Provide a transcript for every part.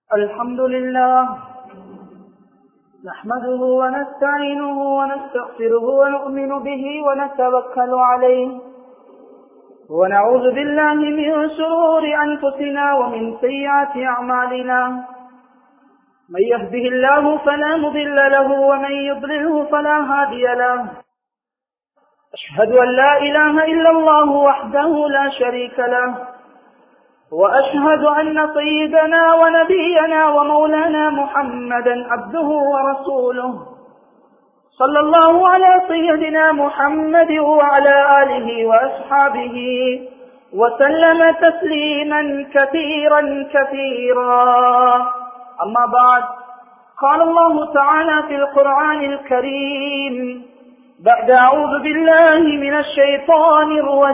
الحمد لله نحمده ونستعينه ونستغفره ونؤمن به ونتوكل عليه ونعوذ بالله من شرور أنفسنا ومن سيئات أعمالنا من يهده الله فلا مضل له ومن يضلله فلا هادي له أشهد أن لا إله إلا الله وحده لا شريك له وأشهد أن سيدنا ونبينا ومولانا محمدا عبده ورسوله صلى الله على سيدنا محمد وعلى آله وأصحابه وسلم تسليما كثيرا كثيرا أما بعد قال الله تعالى في القرآن الكريم بعد أعوذ بالله من الشيطان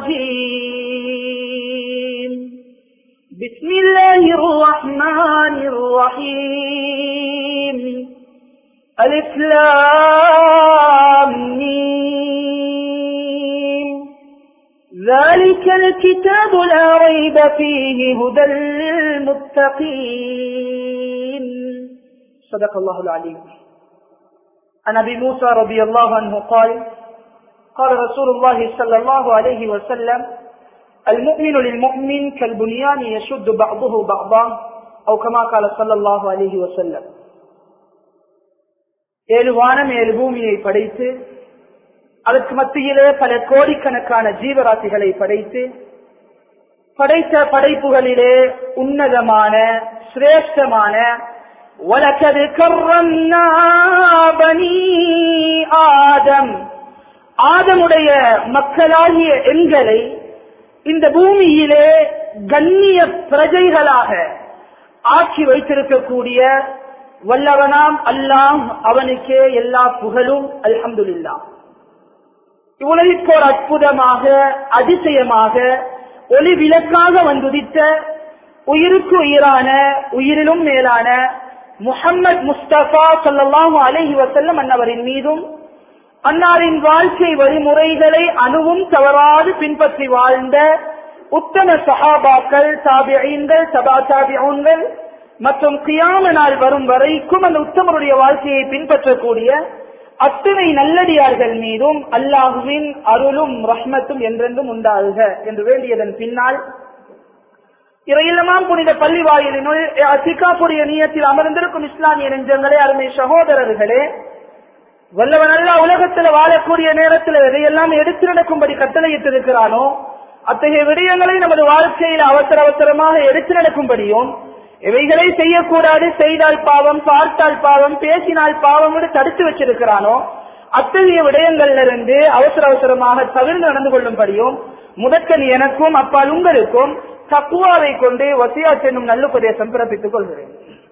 الرجيم بسم الله الرحمن الرحيم ألف ذلك الكتاب لا ريب فيه هدى للمتقين صدق الله العليم عن أبي موسى رضي الله عنه قال قال رسول الله صلى الله عليه وسلم المؤمن للمؤمن كالبنيان يشد بعضه بعضا أو كما قال صلى الله عليه وسلم ஏழு வானம் ஏழு பூமியை படைத்து அதற்கு மத்தியிலே பல கோடிக்கணக்கான ஜீவராசிகளை படைத்து படைத்த படைப்புகளிலே உன்னதமான சிரேஷ்டமான வலக்கது கர்ரம்னாபனி ஆதம் ஆதமுடைய மக்களாகிய எண்களை இந்த பூமியிலே கண்ணிய பிரஜைகளாக ஆட்சி வைத்திருக்கக்கூடிய வல்லவனாம் அல்லாம் அவனுக்கே எல்லா புகழும் அல்ஹம்துல்லா இவ்வுலகிற்கோர் அற்புதமாக அதிசயமாக ஒளி விளக்காக வந்துதித்த உயிருக்கு உயிரான உயிரிலும் மேலான முகம்மது முஸ்தபா சல்லாஹூ அலஹி வசல்லம் அன்னவரின் மீதும் அன்னாரின் வாழ்க்கை வழிமுறைகளை அணுவும் தவறாது பின்பற்றி வாழ்ந்த உத்தம சஹாபாக்கள் தாபியங்கள் சபா தாபியங்கள் மற்றும் கியாம நாள் வரும் வரைக்கும் அந்த உத்தமருடைய வாழ்க்கையை பின்பற்றக்கூடிய அத்தனை நல்லடியார்கள் மீதும் அல்லாஹுவின் அருளும் ரஹ்மத்தும் என்றென்றும் உண்டாகுக என்று வேண்டியதன் பின்னால் இறையிலமாம் புனித பள்ளி வாயிலினுள் சிக்காப்புடைய நீயத்தில் அமர்ந்திருக்கும் இஸ்லாமிய நெஞ்சங்களே அருமை சகோதரர்களே வல்லவன் அல்லா உலகத்துல வாழக்கூடிய நேரத்தில் எதையெல்லாம் எடுத்து நடக்கும்படி கட்டளையிட்டிருக்கிறானோ அத்தகைய விடயங்களை நமது வாழ்க்கையில் அவசர அவசரமாக எடுத்து நடக்கும்படியும் இவைகளை செய்யக்கூடாது செய்தால் பாவம் பார்த்தால் பாவம் பேசினால் பாவம் தடுத்து வச்சிருக்கிறானோ அத்தகைய விடயங்கள்ல இருந்து அவசர அவசரமாக தவிர்த்து நடந்து கொள்ளும்படியும் முதற்கன் எனக்கும் அப்பால் உங்களுக்கும் தக்குவாவை கொண்டு வசியா சென்னும் நல்லுபதேசம் பிறப்பித்துக் கொள்கிறேன்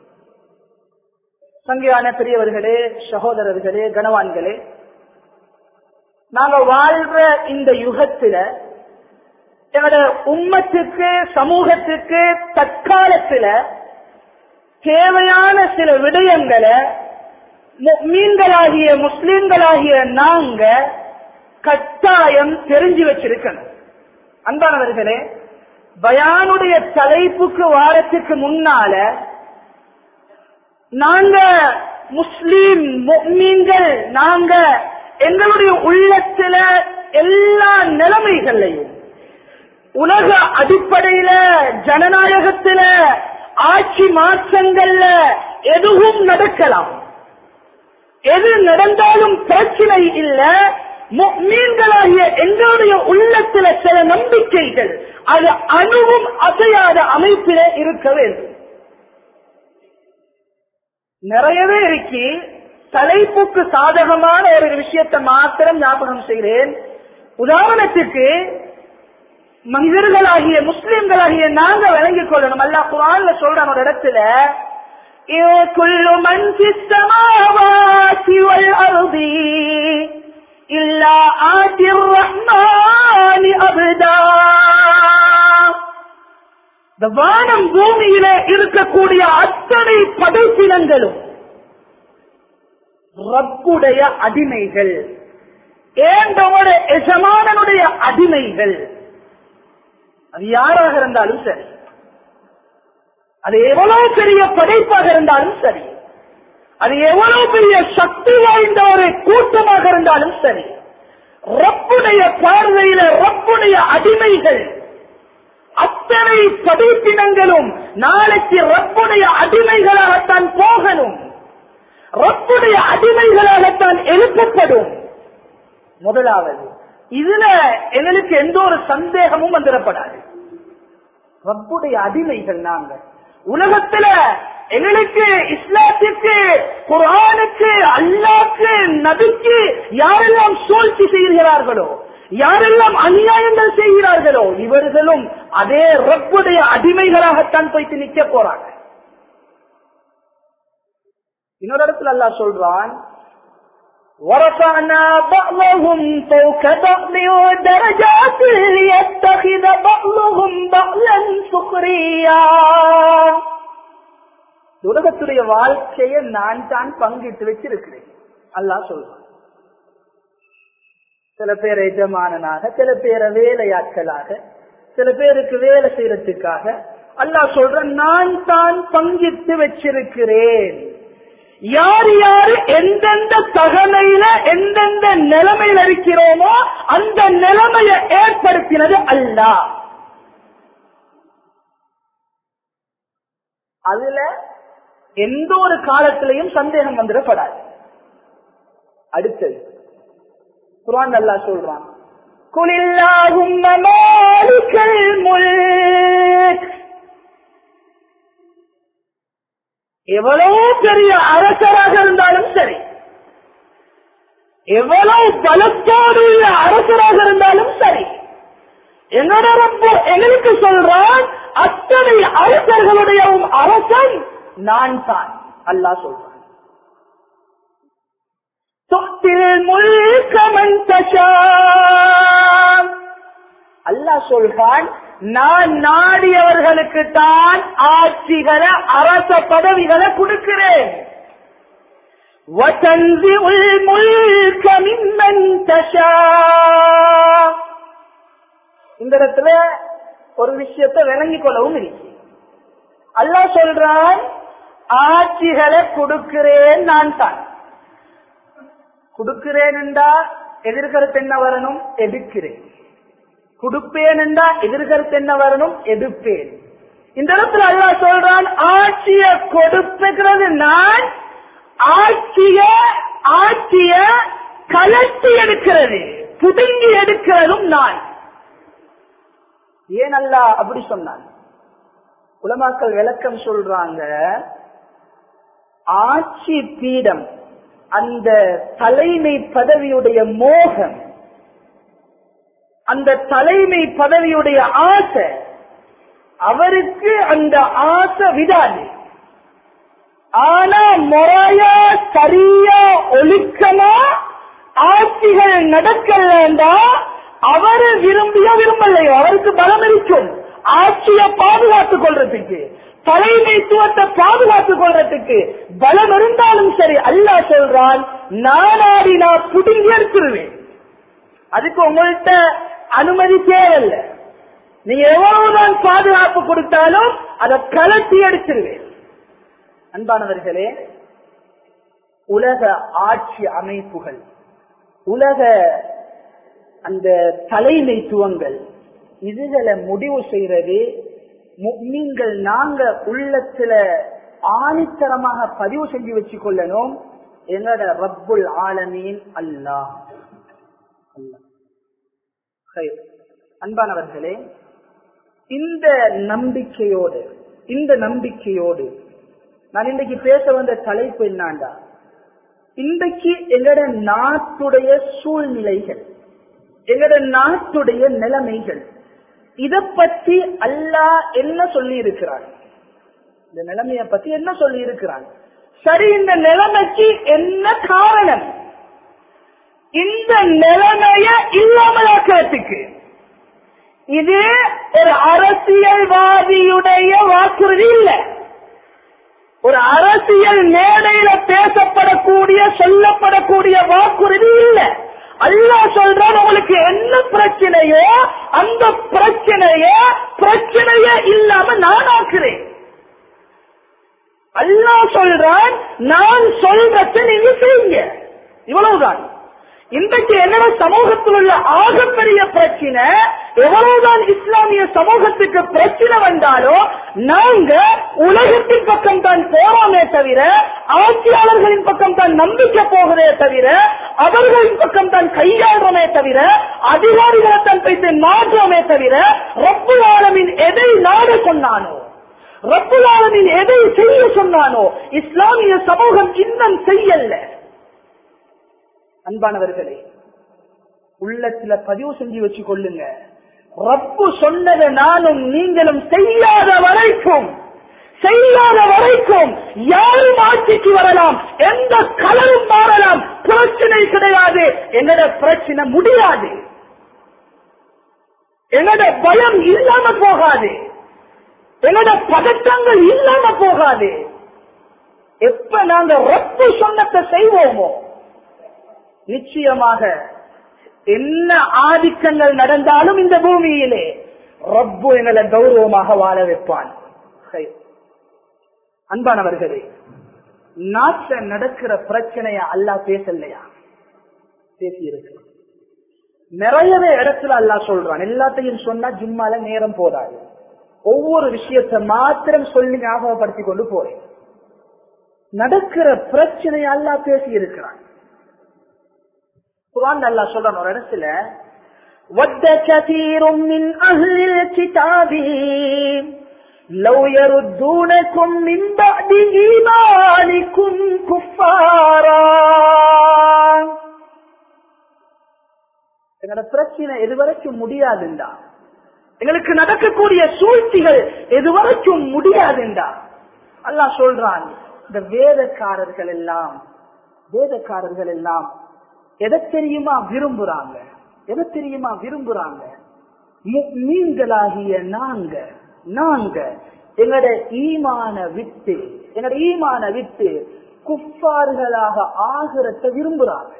சங்கியான பெரியவர்களே சகோதரர்களே கனவான்களே நாங்க வாழ்ற இந்த யுகத்துல எங்களோட உம்மத்துக்கு சமூகத்துக்கு தற்காலத்துல தேவையான சில விடயங்களை மீன்களாகிய முஸ்லிம்களாகிய நாங்க கட்டாயம் தெரிஞ்சு வச்சிருக்கணும் அன்பானவர்களே பயானுடைய தலைப்புக்கு வாரத்துக்கு முன்னால நாங்க முஸ்லீம் மீன்கள் நாங்க எங்களுடைய உள்ளத்துல எல்லா நிலைமைகளையும் உலக அடிப்படையில ஜனநாயகத்தில ஆட்சி மாற்றங்கள்ல எதுவும் நடக்கலாம் எது நடந்தாலும் பிரச்சனை இல்ல மீன்களாகிய எங்களுடைய உள்ளத்துல சில நம்பிக்கைகள் அது அணுவும் அசையாத அமைப்பிலே இருக்க வேண்டும் நிறையவே இருக்கு தலைப்புக்கு சாதகமான ஒரு விஷயத்தை மாத்திரம் ஞாபகம் செய்கிறேன் உதாரணத்துக்கு மனிதர்களாகிய முஸ்லிம்களாகிய நாங்க விளங்கிக் கொள்ளணும் அல்லா குரான்ல சொல்ற ஒரு இடத்துல كل من في السماوات والأرض إلا آتي الرحمن أبدا இந்த வானம் பூமியில இருக்கக்கூடிய அத்தனை படைப்பினங்களும் ரப்புடைய அடிமைகள் ஏண்டவோட எஜமானனுடைய அடிமைகள் அது யாராக இருந்தாலும் சரி அது எவ்வளவு பெரிய படைப்பாக இருந்தாலும் சரி அது எவ்வளவு பெரிய சக்தி வாய்ந்த ஒரு கூட்டமாக இருந்தாலும் சரி ரப்புடைய பார்வையில ரப்புடைய அடிமைகள் அத்தனை படைப்பினங்களும் நாளைக்கு ரப்புடைய அடிமைகளாகத்தான் போகணும் ரப்புடைய அடிமைகளாகத்தான் எழுப்பப்படும் முதலாவது இதுல எங்களுக்கு எந்த ஒரு சந்தேகமும் வந்துடப்படாது ரப்புடைய அடிமைகள் நாங்க உலகத்துல எங்களுக்கு இஸ்லாத்திற்கு குரானுக்கு அல்லாக்கு நபிக்கு யாரெல்லாம் சூழ்ச்சி செய்கிறார்களோ யாரெல்லாம் அநியாயங்கள் செய்கிறார்களோ இவர்களும் அதே ரப்புடைய அடிமைகளாகத்தான் போய்த்து நிக்க போறாங்க இன்னொரு இடத்துல அல்லாஹ் சொல்றான் ورفعنا بعضهم فوق بعض درجات ليتخذ بعضهم بعضا سخريا உலகத்துடைய வாழ்க்கையை நான் தான் பங்கிட்டு வச்சிருக்கிறேன் அல்லாஹ் சொல்றான் சில பேர் எஜமானனாக சில பேரை வேலையாட்களாக சில பேருக்கு வேலை செய்யறதுக்காக அல்லாஹ் சொல்ற நான் தான் பங்கிட்டு வச்சிருக்கிறேன் யார் யார் எந்தெந்த தகமையில எந்தெந்த நிலைமையில் இருக்கிறோமோ அந்த நிலைமையை ஏற்படுத்தினது அல்ல அதுல எந்த ஒரு காலத்திலையும் சந்தேகம் வந்துடப்படாது அடுத்தது குரான் அல்லா சொல்றான் குலில்லாகும் மாலிக்கல் முல்க் எவ்வளவு பெரிய அரசராக இருந்தாலும் சரி எவ்வளவு பலத்தோடு உள்ள அரசராக இருந்தாலும் சரி என்னோட ரொம்ப எங்களுக்கு சொல்றான் அத்தனை அரசர்களுடைய அரசன் நான் தான் அல்லா சொல்றான் அல்லா சொல்றான் நான் நாடியவர்களுக்கு தான் ஆட்சிகளை அரச பதவிகளை கொடுக்கிறேன் இந்த இடத்துல ஒரு விஷயத்தை விளங்கிக் கொள்ளவும் இருக்கு அல்லா சொல்றான் ஆட்சிகளை கொடுக்கிறேன் நான் தான் கொடுக்கிறேன் என்றா எதிர்கருத்து என்ன வரணும் எடுக்கிறேன் கொடுப்பேன் என்றா எதிர்கருத்து என்ன வரணும் எடுப்பேன் இந்த இடத்துல அல்லா சொல்றான் ஆட்சிய கொடுப்புகிறது நான் ஆட்சிய ஆட்சிய கலட்டி எடுக்கிறது புதுங்கி எடுக்கிறதும் நான் ஏன் அல்லா அப்படி சொன்னான் உலமாக்கள் விளக்கம் சொல்றாங்க ஆட்சி பீடம் அந்த தலைமை பதவியுடைய மோகம் அந்த தலைமை பதவியுடைய ஆசை அவருக்கு அந்த ஆசை விடாது ஆனா முறையா சரியா ஒழுக்கமா ஆட்சிகள் நடக்கலண்டா அவரு விரும்பியோ விரும்பலையோ அவருக்கு பலம் இருக்கும் ஆட்சியை பாதுகாத்துக் கொள்றதுக்கு தலைமைத்துவத்தை பாதுகாத்துக் கொள்றதுக்கு பலம் இருந்தாலும் சரி அல்லா சொல்றான் நானாடி நான் புடுங்கி எடுத்துருவேன் அதுக்கு உங்கள்கிட்ட அனுமதி தேவையில்ல நீங்க எவ்வளவுதான் பாதுகாப்பு கொடுத்தாலும் அதை கலட்டி எடுத்துருவேன் அன்பானவர்களே உலக ஆட்சி அமைப்புகள் உலக அந்த தலைமைத்துவங்கள் இதுகளை முடிவு செய்யறது நீங்கள் நாங்க உள்ளத்துல ஆணித்தரமாக பதிவு செஞ்சு வச்சு கொள்ளணும் எங்களோட ரப்புல் ஆலமீன் அல்லாஹ் அன்பானவர்களே இந்த நம்பிக்கையோடு இந்த நம்பிக்கையோடு நான் இன்றைக்கு பேச வந்த தலைப்பு என்னாண்டா இன்றைக்கு எங்களோட நாட்டுடைய சூழ்நிலைகள் எங்களோட நாட்டுடைய நிலைமைகள் இத பத்தி அல்லாஹ் என்ன சொல்லி இருக்கிறான் இந்த நிலைமைய பத்தி என்ன சொல்லி இருக்கிறான் சரி இந்த நிலைமைக்கு என்ன காரணம் இந்த நிலைமைய இல்லாமலாக்கிறதுக்கு இது ஒரு அரசியல்வாதியுடைய வாக்குறுதி இல்லை ஒரு அரசியல் மேடையில பேசப்படக்கூடிய சொல்லப்படக்கூடிய வாக்குறுதி இல்லை அல்லா சொல்றான் உங்களுக்கு என்ன பிரச்சனையோ அந்த பிரச்சனைய பிரச்சனைய இல்லாம நான் ஆக்குறேன் அல்லாஹ் சொல்றான் நான் சொல்றத நீங்க செய்யுங்க இவ்வளவுதான் இன்றைக்கு என்னோட சமூகத்தில் உள்ள ஆகப்பெரிய பிரச்சனை எவ்வளவுதான் இஸ்லாமிய சமூகத்துக்கு பிரச்சனை வந்தாலும் நாங்க உலகத்தின் பக்கம் தான் போறோமே தவிர ஆட்சியாளர்களின் பக்கம் தான் நம்பிக்கை போகிறதே தவிர அவர்களின் பக்கம் தான் கையாளுறோமே தவிர அதிகாரிகளை தான் வைத்து மாற்றோமே தவிர ரப்பு ஆலமின் எதை நாட சொன்னானோ ரப்பு ஆலமின் எதை செய்ய சொன்னானோ இஸ்லாமிய சமூகம் இன்னும் செய்யல அன்பானவர்களே உள்ளத்துல பதிவு செஞ்சு வச்சு கொள்ளுங்க ரப்பு சொன்னதை நானும் நீங்களும் செய்யாத வரைக்கும் செய்யாத வரைக்கும் யாரும் ஆட்சிக்கு வரலாம் எந்த கலரும் மாறலாம் பிரச்சனை கிடையாது என்னோட பிரச்சனை முடியாது என்னோட பயம் இல்லாம போகாது என்னோட பதட்டங்கள் இல்லாம போகாது எப்ப நாங்க ரப்பு சொன்னத்தை செய்வோமோ நிச்சயமாக என்ன ஆதிக்கங்கள் நடந்தாலும் இந்த பூமியிலே ரப்பு எங்களை கௌரவமாக வாழ வைப்பான் சரி. அன்பானவர்களே நாட்டில் நடக்கிற பிரச்சனைய அல்லா பேசலையா பேசி இருக்கிறான் நிறையவே இடத்துல அல்லா சொல்றான் எல்லாத்தையும் சொன்னா ஜும்மால நேரம் போதாது ஒவ்வொரு விஷயத்தை மாத்திரம் சொல்லி ஞாபகப்படுத்திக் கொண்டு போறேன் நடக்கிற பிரச்சனையை அல்லா பேசி இருக்கிறான் குரான் அல்லா சொல்றான் ஒரு இடத்துல وَدَّ كَثِيرٌ مِّنْ أَهْلِ الْكِتَابِ لَوْ يَرُدُّونَكُم مِّن بَعْدِ إِيمَانِكُمْ كُفَّارًا எங்களோட பிரச்சனை எதுவரைக்கும் முடியாதுண்டா எங்களுக்கு நடக்கக்கூடிய சூழ்ச்சிகள் எதுவரைக்கும் முடியாதுண்டா அல்லாஹ் சொல்றான் இந்த வேதக்காரர்கள் எல்லாம் வேதக்காரர்கள் எல்லாம் எதை தெரியுமா விரும்புறாங்க எதை தெரியுமா விரும்புறாங்க நீங்களாகிய நாங்க நாங்க எங்கட ஈமான விட்டு எங்கட ஈமான விட்டு குஃபார்களாக ஆகிறத விரும்புறாங்க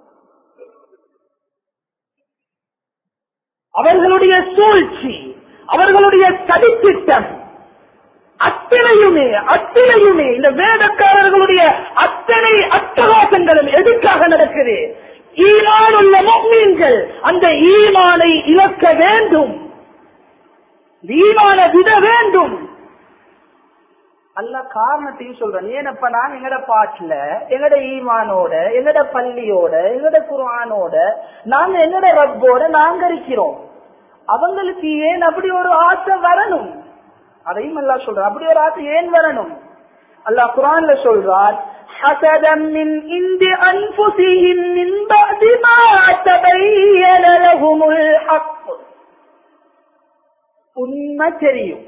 அவர்களுடைய சூழ்ச்சி அவர்களுடைய சதித்திட்டம் அத்தனையுமே அத்தனையுமே இந்த வேதக்காரர்களுடைய அத்தனை அட்டகாசங்களும் எதுக்காக நடக்குது ஈமான் உள்ள மீன்கள் அந்த ஈமானை இழக்க வேண்டும் ஈமான விட வேண்டும் அல்ல காரணத்தையும் சொல்றேன் ஏனப்ப நான் எங்கட பாட்டுல எங்கட ஈமானோட எங்கட பள்ளியோட எங்கட குரானோட நாங்க எங்கட ரப்போட நாங்க இருக்கிறோம் அவங்களுக்கு ஏன் அப்படி ஒரு ஆசை வரணும் அதையும் அல்லா சொல்ற அப்படி ஒரு ஆசை ஏன் வரணும் அல்லாஹ் குரான்ல சொல்றார் حسدا من عند أنفسهم من بعد ما تبين لهم الحق உண்மை தெரியும்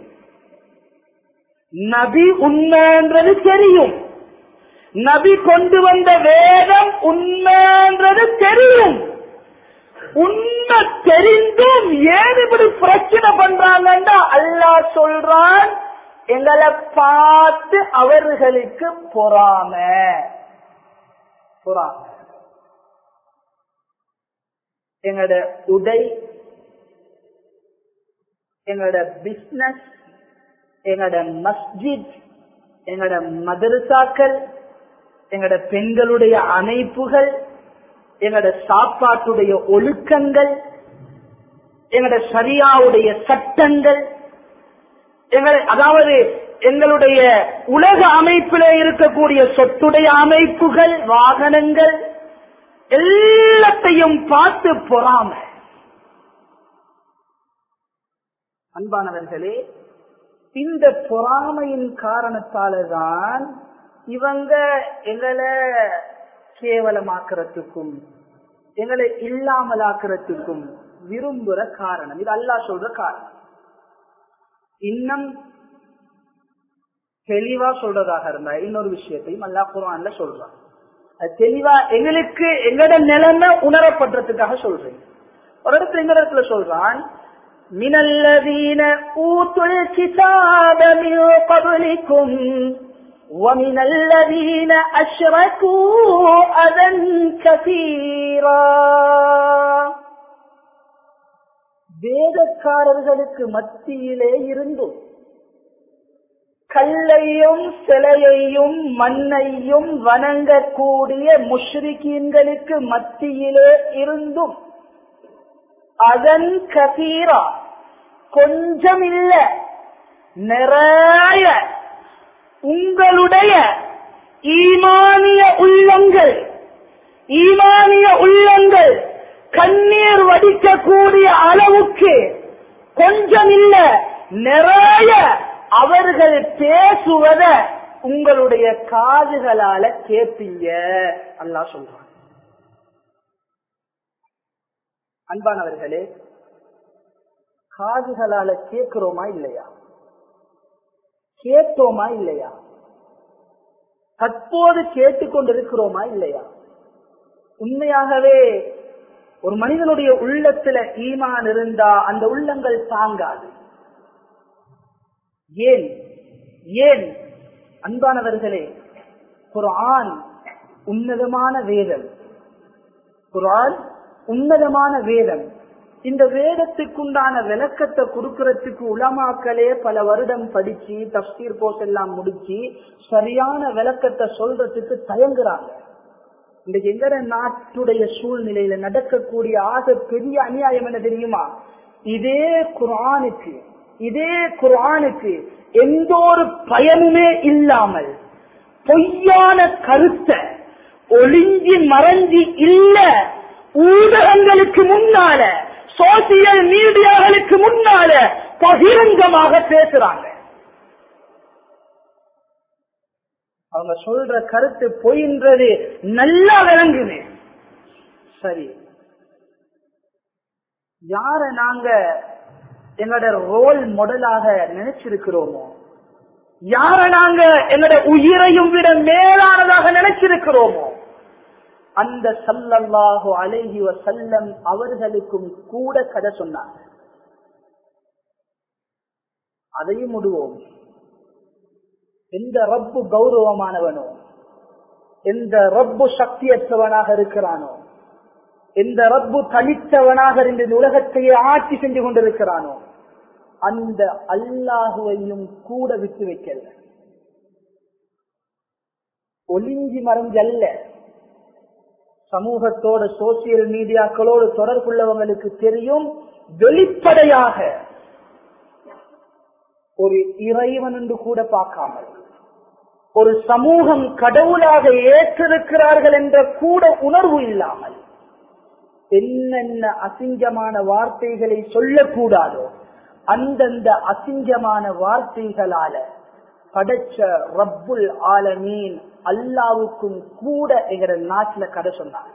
நபி உண்மைன்றது தெரியும் நபி கொண்டு வந்த வேதம் உண்மைன்றது தெரியும் உண்மை தெரிந்தும் ஏன் இப்படி பிரச்சனை பண்றாங்கன்னா அல்லாஹ் சொல்றான் எங்களை பார்த்து அவர்களுக்கு பொறாம பொறாம எங்களோட உடை எங்களோட பிசினஸ் எங்களோட மஸ்ஜித் எங்களோட மதரசாக்கள் எங்களோட பெண்களுடைய அமைப்புகள் எங்களோட சாப்பாட்டுடைய ஒழுக்கங்கள் எங்களோட சரியாவுடைய சட்டங்கள் எங்கள் அதாவது எங்களுடைய உலக அமைப்பில் இருக்கக்கூடிய சொத்துடைய அமைப்புகள் வாகனங்கள் எல்லாத்தையும் பார்த்து பொறாம அன்பானவர்களே இந்த பொறாமையின் காரணத்தாலதான் இவங்க எங்களை கேவலமாக்குறதுக்கும் எங்களை இல்லாமலாக்குறதுக்கும் விரும்புற காரணம் இது அல்லா சொல்ற காரணம் இன்னும் தெளிவா சொல்றதாக இருந்தா இன்னொரு விஷயத்தையும் அல்லா குரான்ல சொல்றான் அது தெளிவா எங்களுக்கு எங்கட நிலைமை உணரப்படுறதுக்காக சொல்றேன் ஒரு இடத்துல இந்த இடத்துல சொல்றான் மினல்லதீன ஊத்துல் கிதாப மின் قبلكم ومن الذين أشركوا أذى كثيرا வேதக்காரர்களுக்கு மத்தியிலே இருந்தும் கல்லையும் சிலையையும் மண்ணையும் வணங்கக்கூடிய முஷ்ரிகீன்களுக்கு மத்தியிலே இருந்தும் அதன் கதீரா கொஞ்சம் இல்ல நிறைய உங்களுடைய ஈமானிய உள்ளங்கள் ஈமானிய உள்ளங்கள் கண்ணீர் வடிக்கக்கூடிய அளவுக்கு கொஞ்சம் இல்ல நிறைய அவர்கள் பேசுவத உங்களுடைய காதுகளால கேட்பீங்க அல்லா சொல்றான் அன்பானவர்களே காதுகளால கேட்கிறோமா இல்லையா கேட்டோமா இல்லையா தற்போது கேட்டுக்கொண்டிருக்கிறோமா இல்லையா உண்மையாகவே ஒரு மனிதனுடைய உள்ளத்துல ஈமான் இருந்தா அந்த உள்ளங்கள் தாங்காது ஏன் ஏன் அன்பானவர்களே குரான் உன்னதமான வேதம் குரான் உன்னதமான வேதம் இந்த வேதத்துக்குண்டான விளக்கத்தை கொடுக்கறதுக்கு உலமாக்களே பல வருடம் படிச்சு தப்சீர் போஸ் எல்லாம் முடிச்சு சரியான விளக்கத்தை சொல்றதுக்கு தயங்குறாங்க இன்றைக்கு எங்கட நாட்டுடைய சூழ்நிலையில நடக்கக்கூடிய ஆக பெரிய அநியாயம் என்ன தெரியுமா இதே குரானுக்கு இதே குரானுக்கு எந்த ஒரு பயனுமே இல்லாமல் பொய்யான கருத்தை ஒளிஞ்சி மறைஞ்சி இல்ல ஊடகங்களுக்கு முன்னால சோசியல் மீடியாக்களுக்கு முன்னால பகிரங்கமாக பேசுறாங்க அவங்க சொல்ற கருத்து பொய்ன்றது நல்லா விளங்குது சரி யார நாங்க எங்களோட ரோல் மாடலாக நினைச்சிருக்கிறோமோ யார நாங்க எங்களோட உயிரையும் விட மேலானதாக நினைச்சிருக்கிறோமோ அந்த சல்லல்லாஹு அலைஹி வசல்லம் அவர்களுக்கும் கூட கதை சொன்னாங்க அதையும் விடுவோம் எந்த ரப்பு கௌரவமானவனோ எந்த ரப்பு சக்தியற்றவனாக இருக்கிறானோ எந்த ரப்பு தனித்தவனாக இருந்து இந்த உலகத்தையே ஆட்சி செஞ்சு கொண்டிருக்கிறானோ அந்த அல்லாஹுவையும் கூட விட்டு வைக்கல ஒளிஞ்சி மறைஞ்சல்ல சமூகத்தோட சோசியல் மீடியாக்களோடு தொடர்புள்ளவங்களுக்கு தெரியும் வெளிப்படையாக ஒரு இறைவன் என்று கூட பார்க்காமல் ஒரு சமூகம் கடவுளாக ஏற்றிருக்கிறார்கள் என்ற கூட உணர்வு இல்லாமல் என்னென்ன அசிங்கமான வார்த்தைகளை சொல்லக்கூடாதோ அந்தந்த அசிங்கமான வார்த்தைகளால படைச்ச ரப்புல் ஆலமீன் அல்லாவுக்கும் கூட எங்கிற நாட்டில கதை சொன்னாங்க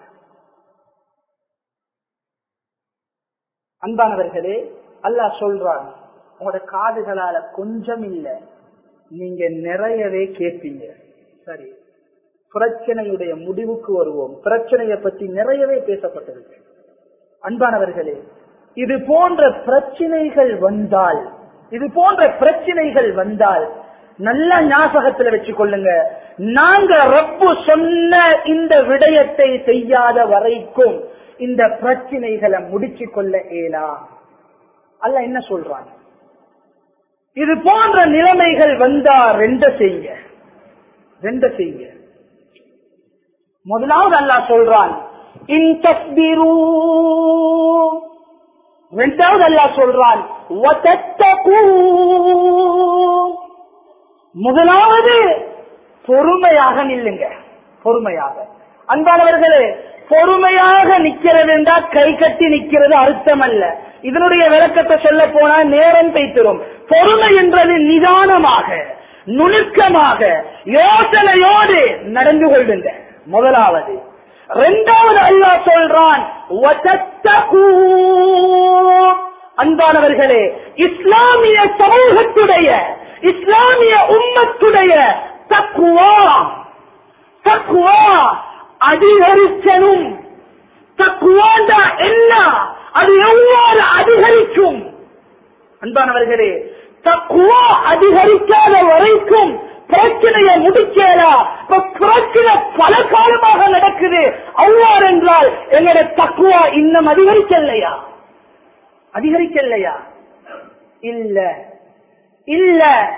அன்பானவர்களே அல்லாஹ் சொல்றான் உங்களோட காதுகளால கொஞ்சம் இல்ல நீங்க நிறையவே கேட்பீங்க சரி பிரச்சனையுடைய முடிவுக்கு வருவோம் பிரச்சனையை பத்தி நிறையவே பேசப்பட்டிருக்கு அன்பானவர்களே இது போன்ற பிரச்சனைகள் வந்தால் இது போன்ற பிரச்சனைகள் வந்தால் நல்ல ஞாபகத்துல வச்சு கொள்ளுங்க நாங்க ரப்பு சொன்ன இந்த விடயத்தை செய்யாத வரைக்கும் இந்த பிரச்சனைகளை முடிச்சு கொள்ள இயலா அல்ல என்ன சொல்றாங்க இது போன்ற நிலைமைகள் வந்தா ரெண்ட செய்ய ரெண்ட செய்ய முதலாவது அல்லாஹ் சொல்றான் இன் தஸ்பிரு ரெண்டாவது அல்லாஹ் சொல்றான் வதத்தகு. முதலாவது பொறுமையாக நில்லுங்க பொறுமையாக அன்பானவர்களே பொறுமையாக நிக்கிறது என்றால் கை கட்டி நிக்கிறது அர்த்தம் அல்ல இதனுடைய விளக்கத்தை சொல்ல போனா நேரம் தைத்திரும் பொறுமை என்றது நிதானமாக நுணுக்கமாக யோசனையோடு நடந்து கொள்ளுங்க முதலாவது இரண்டாவது அல்லாஹ் சொல்றான் "வதத்தகூ." அன்பானவர்களே இஸ்லாமிய சமூகத்துடைய இஸ்லாமிய உம்மத்துடைய தக்குவா தக்குவா அதிகரிக்கணும் தக்குவாண்டா என்ன அது எவ்வாறு அதிகரிக்கும் அன்பானவர்களே தக்குவா அதிகரிக்காத வரைக்கும் பிரச்சனையை முடிக்கலா இப்ப பிரச்சனை பல காலமாக நடக்குது அவ்வாறு என்றால் எங்களோட தக்குவா இன்னும் அதிகரிக்கலையா அதிகரிக்கலையா இல்ல இல்ல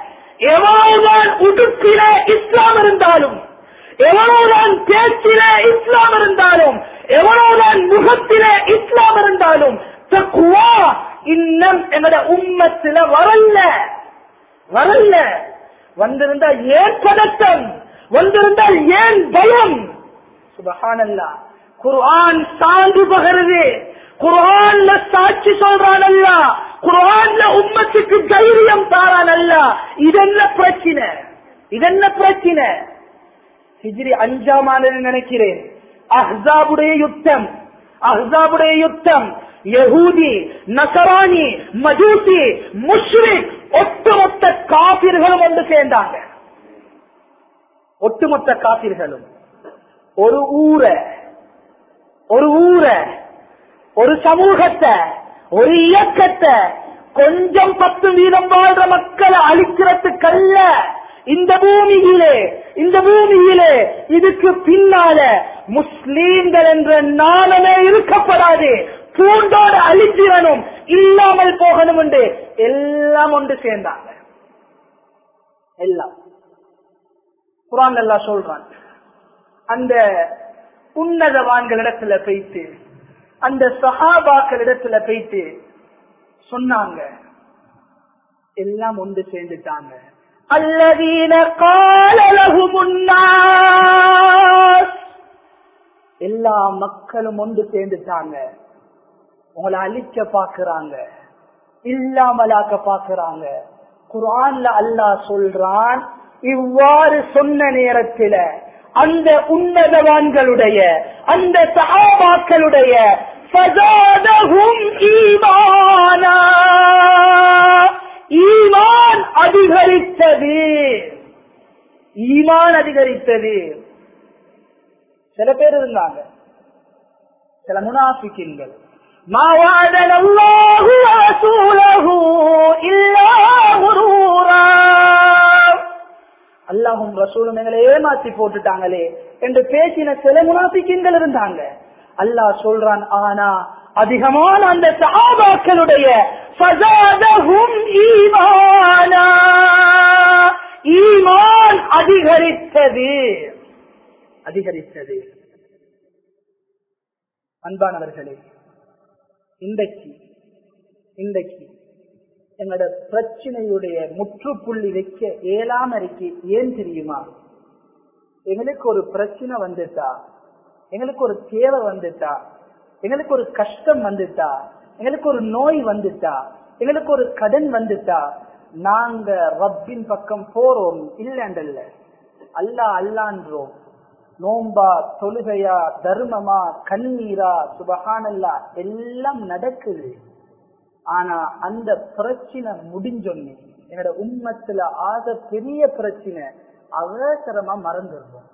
எவ்வளவுதான் உடுப்பிலே இஸ்லாம் இருந்தாலும் எவ்வளவுதான் பேச்சிலே இஸ்லாம் இருந்தாலும் எவ்வளவுதான் முகத்திலே இஸ்லாம் இருந்தாலும் தக்குவா இன்னும் எங்கட உம்மத்தில வரல வரல வந்திருந்தால் ஏன் பதட்டம் வந்திருந்தால் ஏன் பயம் சுபஹானல்லா குர்ஆன் சான்று பகருது குர்ஆன்ல சாட்சி சொல்றான் அல்ல குர்ஆன்ல உம்மத்துக்கு தைரியம் தாரான் அல்ல இதென்ன பிரச்சனை இதென்ன பிரச்சனை ஹிஜ்ரி அஞ்சாம் ஆண்டு நினைக்கிறேன் அஹ்சாபுடைய யுத்தம் அஹ்சாபுடைய யுத்தம் யகூதி நசரானி மஜூசி முஷ்ரிக் ஒட்டுமொத்த காபிர்களும் வந்து சேர்ந்தாங்க ஒட்டுமொத்த காபிர்களும் ஒரு ஊரை ஒரு ஊரை ஒரு சமூகத்தை ஒரு இயக்கத்தை கொஞ்சம் பத்து வீதம் வாழ்ற மக்களை அழிக்கிறதுக்கல்ல இந்த பூமியிலே இந்த பூமியிலே இதுக்கு பின்னால முஸ்லீம்கள் என்ற நாணமே இருக்கப்படாது பூண்டோடு அழிச்சிடணும் இல்லாமல் போகணும் என்று எல்லாம் ஒன்று சேர்ந்தாங்க எல்லாம் குரான் எல்லாம் சொல்றான் அந்த உன்னதவான்களிடத்துல போயிட்டு அந்த சஹாபாக்களிடத்துல போயிட்டு சொன்னாங்க எல்லாம் ஒன்று சேர்ந்துட்டாங்க அல்லதீன காலலகு முன்னாஸ் எல்லா மக்களும் ஒன்று சேர்ந்துட்டாங்க உங்களை அழிக்க பாக்குறாங்க இல்லாமலாக்க பாக்குறாங்க குரான்ல அல்லாஹ் சொல்றான் இவ்வாறு சொன்ன நேரத்தில் அந்த உன்னதவான்களுடைய அந்த சகாபாக்களுடைய ஈமான் அதிகரித்தது ஈமான் அதிகரித்தது சில பேர் இருந்தாங்க சில முனாஃபிக்கின்கள் ما وعدنا الله ورسوله إلا غرورا அல்லாஹும் ரசூலும் எங்களை ஏமாத்தி போட்டுட்டாங்களே என்று பேசின சில முனாபிக்கின்கள் இருந்தாங்க அல்லாஹ் சொல்றான் ஆனா அதிகமான அந்த சஹாபாக்களுடைய ஃபஸாதஹும் ஈமானா ஈமான் அதிகரித்தது அதிகரித்தது அன்பானவர்களே இன்றைக்கு இன்றைக்கு எங்களோட பிரச்சனையுடைய முற்றுப்புள்ளி வைக்க ஏழாம இருக்கு ஏன் தெரியுமா எங்களுக்கு ஒரு பிரச்சனை வந்துட்டா எங்களுக்கு ஒரு தேவை வந்துட்டா எங்களுக்கு ஒரு கஷ்டம் வந்துட்டா எங்களுக்கு ஒரு நோய் வந்துட்டா எங்களுக்கு ஒரு கடன் வந்துட்டா நாங்க ரப்பின் பக்கம் போறோம் இல்லண்டல்ல அல்லா அல்லான்றோம் நோம்பா தொழுகையா தர்மமா கண்ணீரா சுபகானல்லா எல்லாம் நடக்குது ஆனா அந்த பிரச்சனை முடிஞ்சொன்னே என்னோட உம்மத்துல ஆக பெரிய பிரச்சனை அவசரமா மறந்துடுறோம்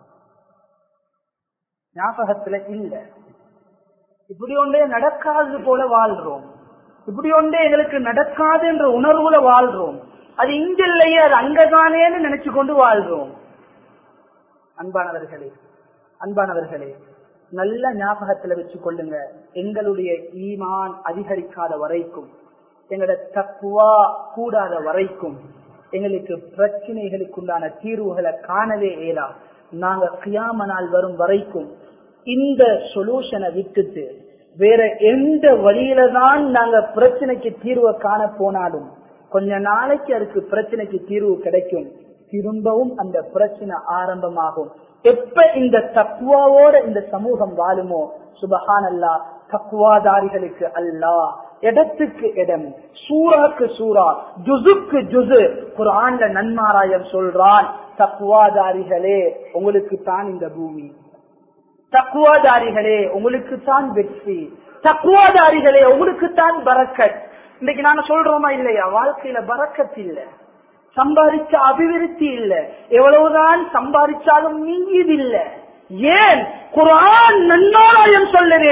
ஞாபகத்துல இல்ல இப்படி ஒன்றே நடக்காது போல வாழ்றோம் இப்படி ஒன்றே எங்களுக்கு நடக்காது என்ற உணர்வுல வாழ்றோம் அது இங்க இல்லையே அது அங்கதானேன்னு நினைச்சு கொண்டு வாழ்றோம் அன்பானவர்களே அன்பானவர்களே நல்ல ஞாபகத்துல வச்சு கொள்ளுங்க எங்களுடைய ஈமான் அதிகரிக்காத வரைக்கும் எங்களோட தக்குவா கூடாத வரைக்கும் எங்களுக்கு பிரச்சனைகளுக்குண்டான தீர்வுகளை காணவே இயலா நாங்க கியாம நாள் வரும் வரைக்கும் இந்த சொல்யூஷனை விட்டுட்டு வேற எந்த வழியில தான் நாங்க பிரச்சனைக்கு தீர்வை காண போனாலும் கொஞ்ச நாளைக்கு அதுக்கு பிரச்சனைக்கு தீர்வு கிடைக்கும் திரும்பவும் அந்த பிரச்சனை ஆரம்பமாகும் எப்ப இந்த தக்குவாவோட இந்த சமூகம் வாழுமோ சுபஹான் அல்லா தக்குவாதாரிகளுக்கு அல்லா இடத்துக்கு இடம் சூறாக்கு சூறா ஜுசுக்கு ஜுசு குரான்ல நன்மாராயம் சொல்றான் தக்குவாதாரிகளே உங்களுக்கு தான் இந்த பூமி தக்குவாதாரிகளே உங்களுக்கு தான் வெற்றி தக்குவாதாரிகளே உங்களுக்கு தான் பறக்கத் இன்னைக்கு நாங்க சொல்றோமா இல்லையா வாழ்க்கையில பறக்கத் இல்ல சம்பாதிச்ச அபிவிருத்தி இல்ல எவ்வளவுதான் சம்பாதிச்சாலும் நீங்கியது இல்ல ஏன் குரான் நன்னாராயம் சொல்லுது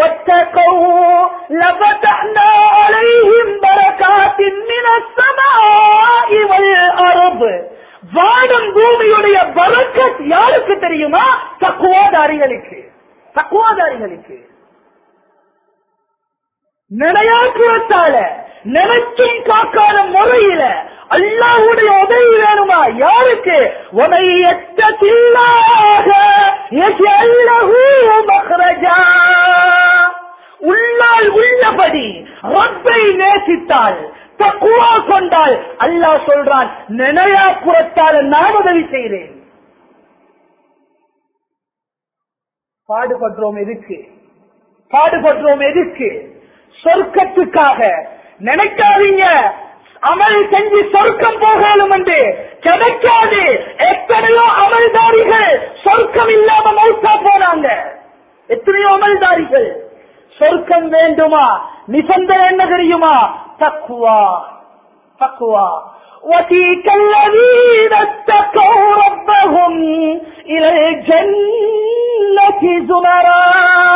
வானம் பூமியுடைய பறக்கத் யாருக்கு தெரியுமா தக்குவாதாரிகளுக்கு தக்குவாதாரிகளுக்கு நினையாக்குறத்தால நினைச்சும் காக்காத முறையில அல்லாஹ்வுடைய உதவி வேணுமா யாருக்கு உடையத்தில்லாக உள்ளால் உள்ளபடி ரப்பை நேசித்தால் தக்குவா கொண்டால் அல்லாஹ் சொல்றான் நினையாக்குறத்தால் நான் உதவி செய்கிறேன் பாடுபடுறோம் எதுக்கு பாடுபடுறோம் எதுக்கு சொர்க்கத்துக்காக நினைக்காதீங்க அமல் செஞ்சு சொர்க்கம் போகலும் என்று கிடைக்காது எத்தனையோ அமல்தாரிகள் சொர்க்கம் இல்லாம மௌத்தா போனாங்க எத்தனையோ அமல்தாரிகள் சொர்க்கம் வேண்டுமா நிபந்தனை என்ன தெரியுமா தக்குவா தக்குவா وَتِيكَ الَّذِينَ اتَّقَوْا رَبَّهُمْ إِلَى الْجَنَّةِ زُمَرًا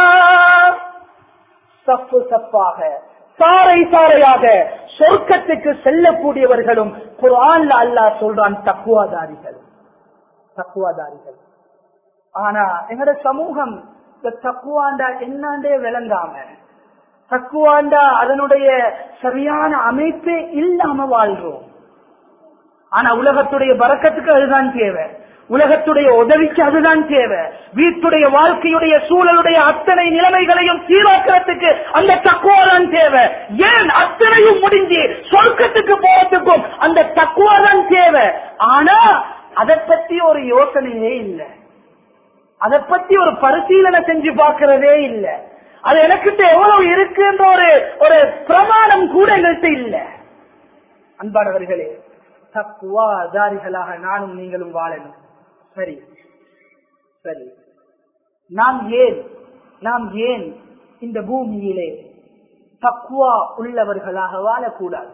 சப்பு சப்பாக சாறை சாறையாக சொர்க்கத்துக்கு செல்லக்கூடியவர்களும் குரான்ல அல்லாஹ் சொல்றான் தக்குவாதாரிகள் தக்குவாதாரிகள் ஆனா எங்கட சமூகம் இந்த தக்குவாண்டா என்னாண்டே விளங்காம தக்குவாண்டா அதனுடைய சரியான அமைப்பே இல்லாம வாழ்றோம் ஆனா உலகத்துடைய பறக்கத்துக்கு அதுதான் தேவை உலகத்துடைய உதவிக்கு அதுதான் தேவை வீட்டுடைய வாழ்க்கையுடைய சூழலுடைய அத்தனை நிலைமைகளையும் சீராக்கிறதுக்கு அந்த தக்குவாதான் தேவை ஏன் அத்தனையும் முடிஞ்சு சொர்க்கத்துக்கு போறதுக்கும் அந்த தக்குவாதான் தேவை ஆனா அதை பத்தி ஒரு யோசனையே இல்லை அதை பத்தி ஒரு பரிசீலனை செஞ்சு பார்க்கிறதே இல்லை அது எனக்கிட்ட எவ்வளவு இருக்குன்ற ஒரு ஒரு பிரமாணம் கூட எங்கள்கிட்ட இல்லை அன்பானவர்களே தக்குவாதாரிகளாக நானும் நீங்களும் வாழணும் சரி சரி நாம் ஏன் நாம் ஏன் இந்த பூமியிலே தக்குவா உள்ளவர்களாக வாழக்கூடாது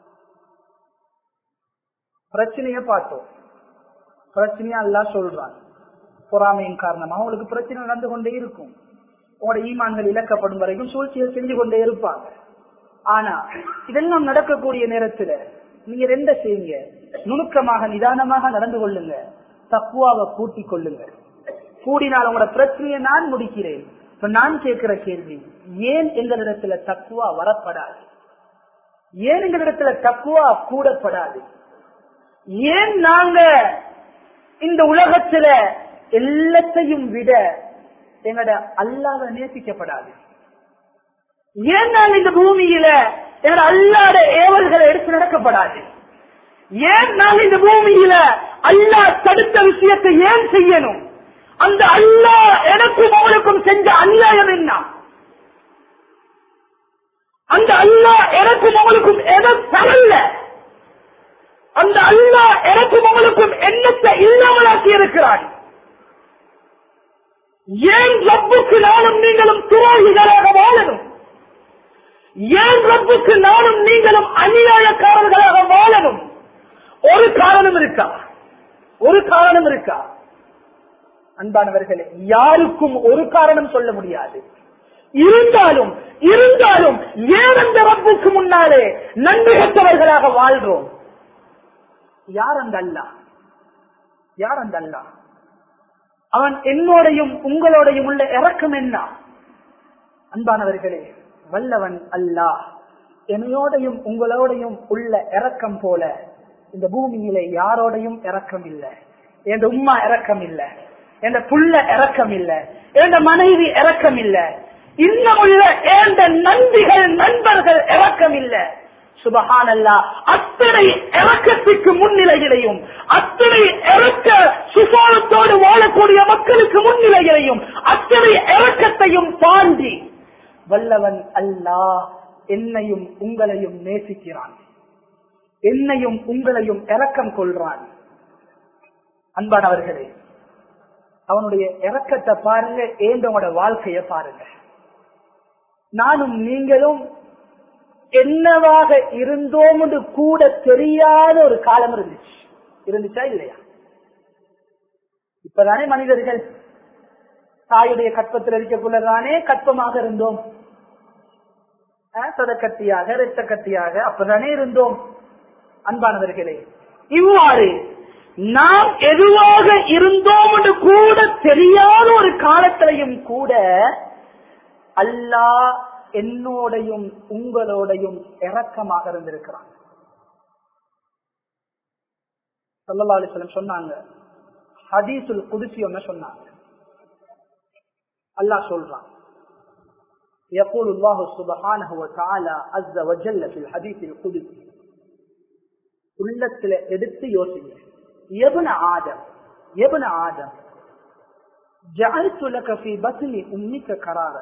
பிரச்சனைய பார்த்தோம் பிரச்சனையா அல்லா சொல்றான் பொறாமையின் காரணமாக உங்களுக்கு பிரச்சனை நடந்து கொண்டே இருக்கும் உங்களோட ஈமான்கள் இழக்கப்படும் வரைக்கும் சூழ்ச்சியை செஞ்சு கொண்டே இருப்பாங்க ஆனா இதெல்லாம் நடக்கக்கூடிய நேரத்துல நீங்க ரெண்ட செய்யுங்க நுணுக்கமாக நிதானமாக நடந்து கொள்ளுங்க தக்குவாவை கூட்டிக் கொள்ளுங்க கூடினால் உங்களோட பிரச்சனையை நான் முடிக்கிறேன் இப்ப நான் கேட்கிற கேள்வி ஏன் எங்களிடத்துல தக்குவா வரப்படாது ஏன் எங்களிடத்துல தக்குவா கூடப்படாது ஏன் நாங்க இந்த உலகத்துல எல்லாத்தையும் விட எங்கட அல்லாத நேசிக்கப்படாது ஏன் நாங்க இந்த பூமியில எங்கட அல்லாத ஏவல்களை எடுத்து நடக்கப்படாது ஏன் நாங்க இந்த பூமியில அல்லா தடுத்த விஷயத்தை ஏன் செய்யணும் அந்த அல்லா எனக்கும் அவளுக்கும் செஞ்ச அநியாயம் என்ன அந்த அல்லா எனக்கும் அவளுக்கும் எதை தரல அந்த அல்லா எனக்கும் அவளுக்கும் எண்ணத்தை இல்லாமலாக்கி இருக்கிறான் ஏன் ரப்புக்கு நானும் நீங்களும் துரோகிகளாக வாழணும் ஏன் ரப்புக்கு நானும் நீங்களும் அநியாயக்காரர்களாக வாழணும் ஒரு காரணம் இருக்கா ஒரு காரணம் இருக்கா அன்பானவர்களே யாருக்கும் ஒரு காரணம் சொல்ல முடியாது இருந்தாலும் இருந்தாலும் ஏன் அந்த ரப்புக்கு முன்னாலே நன்றி பெற்றவர்களாக வாழ்றோம் யார் அந்த அல்லா யார் அந்த அல்லா அவன் என்னோடையும் உங்களோடையும் உள்ள இறக்கம் என்ன அன்பானவர்களே வல்லவன் அல்லாஹ் என்னையோடையும் உங்களோடையும் உள்ள இறக்கம் போல இந்த பூமியிலே யாரோடையும் இறக்கம் இல்லை என் உம்மா இறக்கம் இல்லை என் புள்ள இறக்கம் இல்லை என் மனைவி இறக்கம் இல்லை இன்னும் உள்ள ஏந்த நன்றிகள் நண்பர்கள் இறக்கம் இல்லை சுபஹானல்லா அத்தனை இறக்கத்துக்கு முன்னிலையிலையும் அத்தனை இறக்க சுபாவத்தோடு வாழக்கூடிய மக்களுக்கு முன்னிலையிலையும் அத்தனை இறக்கத்தையும் தாண்டி வல்லவன் அல்லாஹ் என்னையும் உங்களையும் நேசிக்கிறான் என்னையும் உங்களையும் இறக்கம் கொள்றான் அன்பானவர்களே அவனுடைய இறக்கத்தை பாருங்க ஏந்தவங்களோட வாழ்க்கைய பாருங்க நானும் நீங்களும் என்னவாக இருந்தோம் கூட தெரியாத ஒரு காலம் இருந்துச்சு இருந்துச்சா இல்லையா இப்பதானே மனிதர்கள் தாயுடைய கற்பத்தில் இருக்கக்குள்ளதானே கற்பமாக இருந்தோம் சதக்கத்தியாக இரத்த கத்தியாக அப்பதானே இருந்தோம் அன்பானவர்களே இவ்வாறு நாம் எதுவாக இருந்தோம் என்று கூட தெரியாத ஒரு காலத்திலையும் கூட அல்லாஹ் என்னோடையும் உங்களோடையும் இரக்கமாக இருந்திருக்கிறான் சல்லா அலிஸ்லம் சொன்னாங்க ஹதீசுல் குதிசி ஒன்னு சொன்னாங்க அல்லாஹ் சொல்றான் يقول الله سبحانه وتعالى عز وجل في الحديث القدسي உள்ளத்துல எடுத்து யோசிங்க எபுன ஆதம் எபுன ஆதம் جعلت لك في بطن أمك قرارا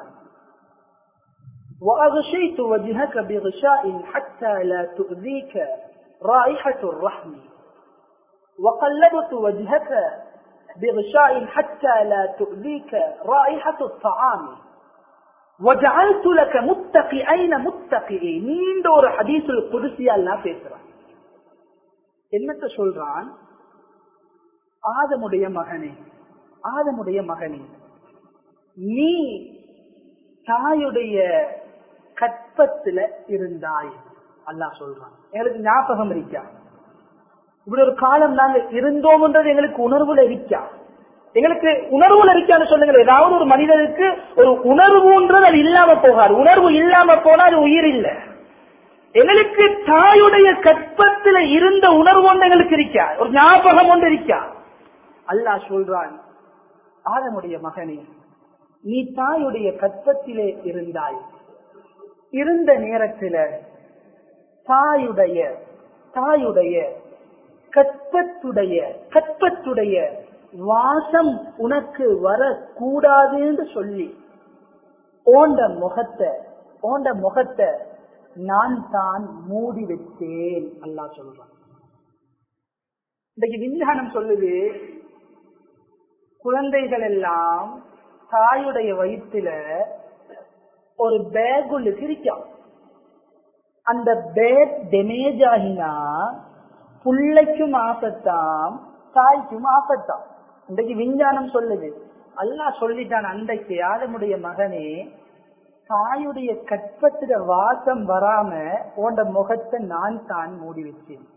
وأغشيت وجهك بغشاء حتى لا تؤذيك رائحة الرحم وقلبت وجهك بغشاء حتى لا تؤذيك رائحة الطعام وجعلت لك متقئين متقئين நீண்ட ஒரு ஹதீஸுல் குதிசியா எல்லாம் பேசுறான் என்னத்த சொல்றான் ஆதமுடைய மகனே ஆதமுடைய மகனே நீ தாயுடைய கற்பத்துல இருந்தாய் அல்லாஹ் சொல்றான் எங்களுக்கு ஞாபகம் இருக்கா இப்படி ஒரு காலம் நாங்க இருந்தோம்ன்றது எங்களுக்கு உணர்வுல இருக்கா எங்களுக்கு உணர்வுல இருக்கான்னு சொல்லுங்க ஏதாவது ஒரு மனிதனுக்கு ஒரு உணர்வுன்றது அது இல்லாம போகாது உணர்வு இல்லாம போனா அது உயிர் இல்லை எங்களுக்கு தாயுடைய கற்பத்துல இருந்த உணர்வு ஒன்று எங்களுக்கு இருக்கா ஒரு ஞாபகம் ஒன்று இருக்கா அல்லாஹ் சொல்றான் ஆதமுடைய மகனே நீ தாயுடைய கற்பத்திலே இருந்தாய் இருந்த நேரத்தில் தாயுடைய தாயுடைய கற்பத்துடைய கற்பத்துடைய வாசம் உனக்கு வரக்கூடாதுன்னு சொல்லி ஓண்ட முகத்தை ஓண்ட முகத்தை நான் தான் மூடி வச்சேன் அல்லா சொல்றான் இன்றைக்கு விஞ்ஞானம் சொல்லுது குழந்தைகள் எல்லாம் தாயுடைய வயிற்றுல ஒரு பேக் ஒன்று சிரிக்கும் அந்த பேக் டெமேஜ் ஆகினா புள்ளைக்கும் ஆபத்தாம் தாய்க்கும் ஆபத்தாம் இன்றைக்கு விஞ்ஞானம் சொல்லுது அல்லா சொல்லிட்டான் அன்றைக்கு ஆதமுடைய மகனே தாயுடைய கற்பத்துல வாசம் வராம உண்ட முகத்தை நான் தான் மூடி வச்சேன்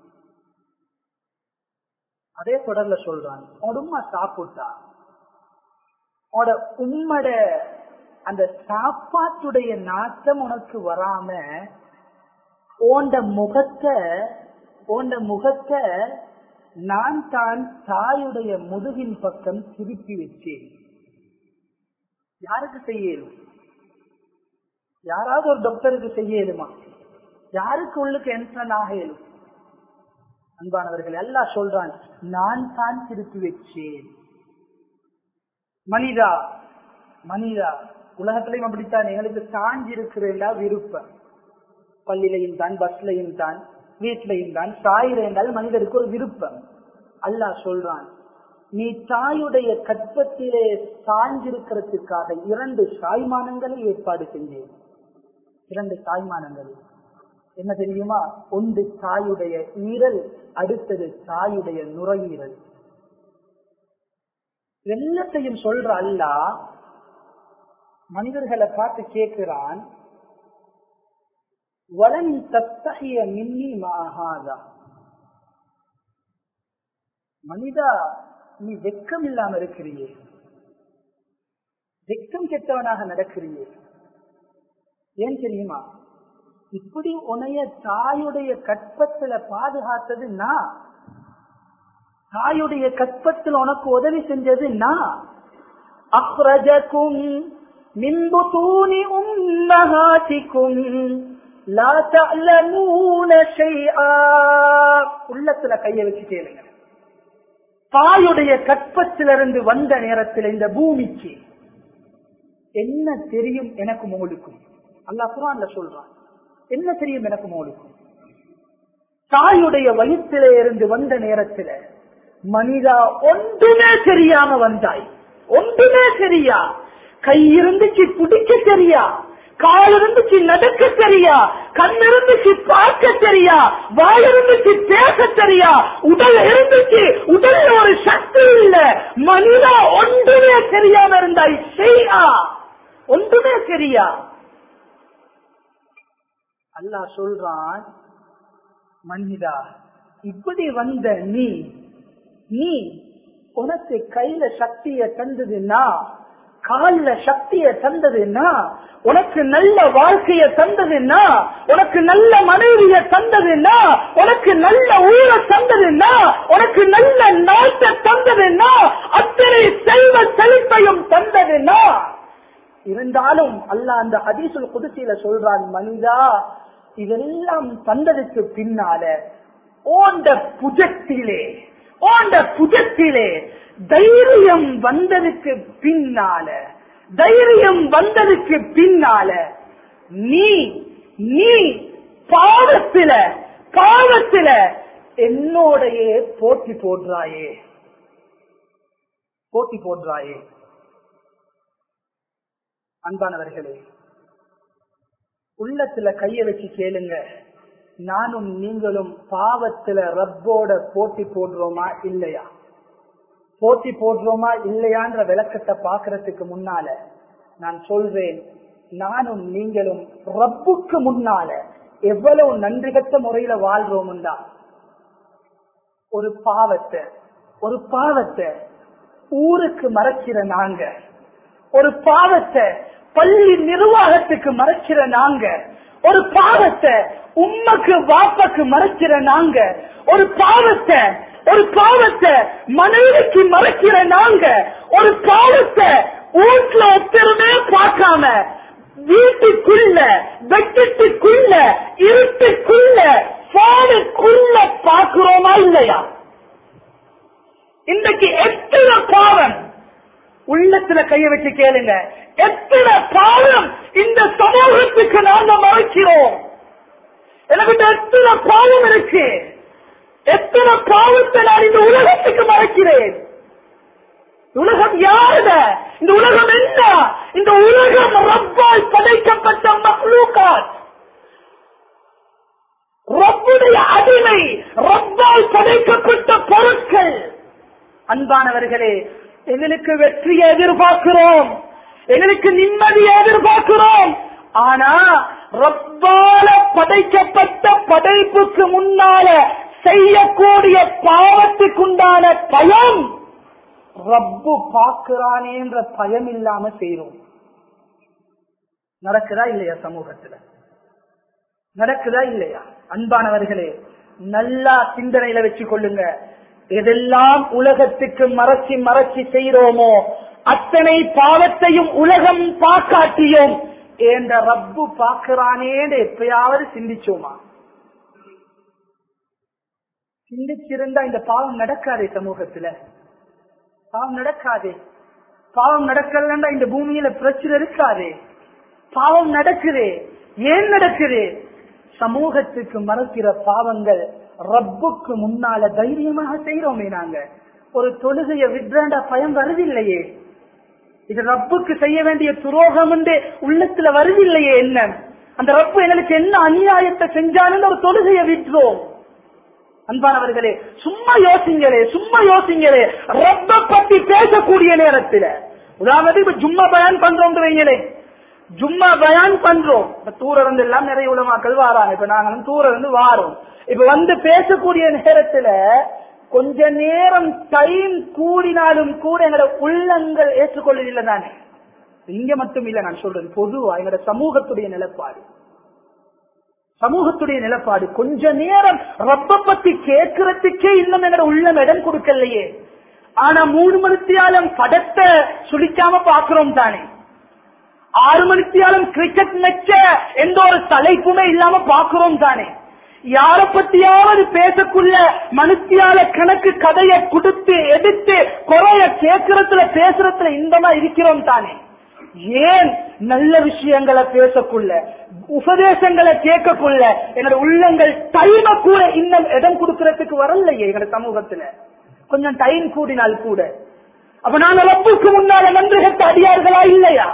அதே தொடர்ல சொல்றான் உடம்பா சாப்பிட்டா உன்னோட உம்மட அந்த சாப்பாட்டுடைய நாட்டம் உனக்கு வராம ஓண்ட முகத்தை ஓண்ட முகத்தை நான் தான் தாயுடைய முதுகின் பக்கம் திருப்பி வச்சேன் யாருக்கு செய்யலும் யாராவது ஒரு டாக்டருக்கு செய்யலுமா யாருக்கு உள்ளுக்கு என்ட்ரன் ஆக இயலும் அன்பானவர்கள் எல்லாம் சொல்றான் நான் தான் திருப்பி வச்சேன் மனிதா மனிதா உலகத்திலையும் அப்படித்தான் எங்களுக்கு சாஞ்சி இருக்கிற விருப்பம் பள்ளியிலையும் தான் பஸ்லையும் தான் வீட்டிலையும் தான் சாயிர என்றால் மனிதருக்கு ஒரு விருப்பம் அல்லாஹ் சொல்றான் நீ தாயுடைய கற்பத்திலே சாய்ந்திருக்கிறதுக்காக இரண்டு சாய்மானங்களை ஏற்பாடு செஞ்சேன் இரண்டு சாய்மானங்கள் என்ன தெரியுமா ஒன்று தாயுடைய ஈரல் அடுத்தது தாயுடைய நுரையீரல் எல்லாத்தையும் சொல்ற அல்லா மனிதர்களை பார்த்து கேட்கிறான் வலன் தத்தகைய மின்னி மாகாதா மனிதா நீ வெக்கம் இல்லாம இருக்கிறியே வெக்கம் கெட்டவனாக நடக்கிறியே ஏன் தெரியுமா இப்படி உனைய தாயுடைய கற்பத்துல பாதுகாத்தது நான் தாயுடைய கற்பத்தில் உனக்கு உதவி செஞ்சது நான் அஹ்ரஜக்கும் மின்பு தூணி உம்மகாத்திக்கும் லா தஅலமூன ஷைஆ உள்ளத்துல கைய வச்சு கேளுங்க தாயுடைய கற்பத்திலிருந்து வந்த நேரத்தில் இந்த பூமிக்கு என்ன தெரியும் எனக்கு உங்களுக்கும் அல்லாஹ் குரான்ல சொல்றான் என்ன தெரியும் எனக்கு உங்களுக்கும் தாயுடைய வயிற்றிலே இருந்து வந்த நேரத்தில் மனிதா ஒன்றுமே தெரியாம வந்தாய் ஒன்றுமே தெரியா கை இருந்துச்சு பிடிக்க தெரியா கால் இருந்துச்சு நடக்க தெரியா கண் இருந்துச்சு பார்க்க தெரியா வாய் இருந்துச்சு பேச தெரியா உடல் இருந்துச்சு உடல்ல ஒரு சக்தி இல்ல மனிதா ஒன்றுமே தெரியாம இருந்தாய் செய்யா ஒன்றுமே தெரியா அல்லா சொல்றான் மனிதா இப்படி வந்த நீ நீ உனக்கு கையில சக்திய தந்ததுன்னா கால்ல சக்திய தந்ததுன்னா உனக்கு நல்ல வாழ்க்கைய தந்ததுன்னா உனக்கு நல்ல மனைவிய தந்ததுன்னா உனக்கு நல்ல ஊரை தந்ததுன்னா உனக்கு நல்ல நாட்டை தந்ததுன்னா அத்தனை செல்வ செழிப்பையும் தந்ததுன்னா இருந்தாலும் அல்லாஹ் அந்த ஹதீசுல் குதிசியில சொல்றான் மனிதா இதெல்லாம் தந்ததுக்கு பின்னால ஓண்ட புஜத்திலே ஓண்ட புஜத்திலே தைரியம் வந்ததுக்கு பின்னால தைரியம் வந்ததுக்கு பின்னால நீ நீ பாவத்தில பாவத்தில என்னோடையே போட்டி போடுறாயே போட்டி போடுறாயே அன்பானவர்களே உள்ளத்துல கைய வச்சு கேளுங்க நானும் நீங்களும் பாவத்துல ரப்போட போட்டி போடுறோமா இல்லையா போட்டி போடுறோமா இல்லையான்ற விளக்கத்தை பாக்குறதுக்கு முன்னால நான் சொல்றேன் நானும் நீங்களும் ரப்புக்கு முன்னால எவ்வளவு நன்றிகட்ட முறையில வாழ்றோம்டா ஒரு பாவத்தை ஒரு பாவத்தை ஊருக்கு மறைக்கிற நாங்க ஒரு பாவத்தை பள்ளி நிர்வாகத்துக்கு மறைக்கிற நாங்க ஒரு பாவத்தை உம்மக்கு வாப்பக்கு மறைக்கிற நாங்க ஒரு பாவத்தை ஒரு பாவத்தை மனைவிக்கு மறைக்கிற நாங்க ஒரு பாவத்தை வீட்டுல ஒத்தருமே பார்க்காம வீட்டுக்குள்ள வெட்டுக்குள்ள இருட்டுக்குள்ள போனுக்குள்ள பாக்குறோமா இல்லையா இன்றைக்கு எத்தனை பாவம் உள்ளத்துல கைய வச்சு கேளுங்க எத்தனை பாவம் இந்த சமூகத்துக்கு நாங்க மறைக்கிறோம் எனக்கு எத்தனை பாவம் இருக்கு எத்தனை பாவத்தை நான் இந்த உலகத்துக்கு மறைக்கிறேன் உலகம் யாருட இந்த உலகம் என்ன இந்த உலகம் ரப்பால் படைக்கப்பட்ட மக்ளூக்காத் ரப்புடைய அடிமை ரப்பால் படைக்கப்பட்ட பொருட்கள் அன்பானவர்களே எங்களுக்கு வெற்றியை எதிர்பார்க்கிறோம் எங்களுக்கு நிம்மதியை எதிர்பார்க்கிறோம் ஆனா ரப்பால படைக்கப்பட்ட படைப்புக்கு முன்னால செய்யக்கூடிய பாவத்துக்குண்டான பயம் ரப்பு பார்க்கிறானேன்ற பயம் இல்லாம செய்யறோம் நடக்குதா இல்லையா சமூகத்துல நடக்குதா இல்லையா அன்பானவர்களே நல்லா சிந்தனையில வச்சு கொள்ளுங்க எதெல்லாம் உலகத்துக்கு மறைச்சி மறைச்சி செய்யறோமோ அத்தனை பாவத்தையும் உலகம் பார்க்காட்டியும் என்ற ரப்பு பார்க்கிறானேன்னு எப்பயாவது சிந்திச்சோமா சிந்திச்சிருந்தா இந்த பாவம் நடக்காதே சமூகத்துல பாவம் நடக்காதே பாவம் நடக்கலன்னா இந்த பூமியில பிரச்சனை இருக்காதே பாவம் நடக்குது ஏன் நடக்குது சமூகத்துக்கு மறைக்கிற பாவங்கள் ரப்புக்கு முன்னால தைரியமாக செய்யறோமே நாங்க ஒரு தொழுகைய விட்றாண்டா பயம் வருதில்லையே இது ரப்புக்கு செய்ய வேண்டிய துரோகம் என்று உள்ளத்துல வருதில்லையே என்ன அந்த ரப்பு எங்களுக்கு என்ன அநியாயத்தை செஞ்சாலும் ஒரு தொழுகையை விட்டுறோம் அன்பானவர்களே சும்மா யோசிங்களே சும்மா யோசிங்களே ரப்ப பத்தி பேசக்கூடிய நேரத்துல உதாரணத்துக்கு இப்ப ஜும்மா பயான் பண்றோம் வைங்களே ஜும்மா பயான் பண்றோம் இப்ப தூர இருந்து எல்லாம் நிறைய உலமாக்கள் வாராங்க இப்ப நாங்களும் தூர இருந்து வாரோம் இப்ப வந்து பேசக்கூடிய நேரத்துல கொஞ்ச நேரம் டைம் கூடினாலும் கூட எங்களோட உள்ளங்கள் ஏற்றுக்கொள்ளவில்லை தானே இங்க மட்டும் இல்ல நான் சொல்றது பொதுவா எங்களோட சமூகத்துடைய நிலப்பாடு சமூகத்துடைய நிலப்பாடு கொஞ்ச நேரம் ரப்ப பத்தி கேட்கறதுக்கே இன்னும் எங்களோட உள்ளம் இடம் கொடுக்கலையே ஆனா மூணு மணித்தியாலம் படத்தை சுழிக்காம பாக்குறோம் தானே ஆறு மணித்தியாலம் கிரிக்கெட் மெச்ச எந்த ஒரு தலைப்புமே இல்லாம பாக்குறோம் தானே யார பத்தியாவது பேசக்குள்ள மனுத்தியால கணக்கு கதையை கொடுத்து எடுத்து குறைய கேட்கறதுல பேசுறதுல இன்பமா இருக்கிறோம் தானே ஏன் நல்ல விஷயங்களை பேசக்குள்ள உபதேசங்களை கேட்கக்குள்ள என்னோட உள்ளங்கள் டைம கூட இன்னும் இடம் கொடுக்கறதுக்கு வரலையே எங்களோட சமூகத்துல கொஞ்சம் டைம் கூடினால் கூட அப்ப நாங்க ரப்புக்கு முன்னால நன்றி கட்ட அடியார்களா இல்லையா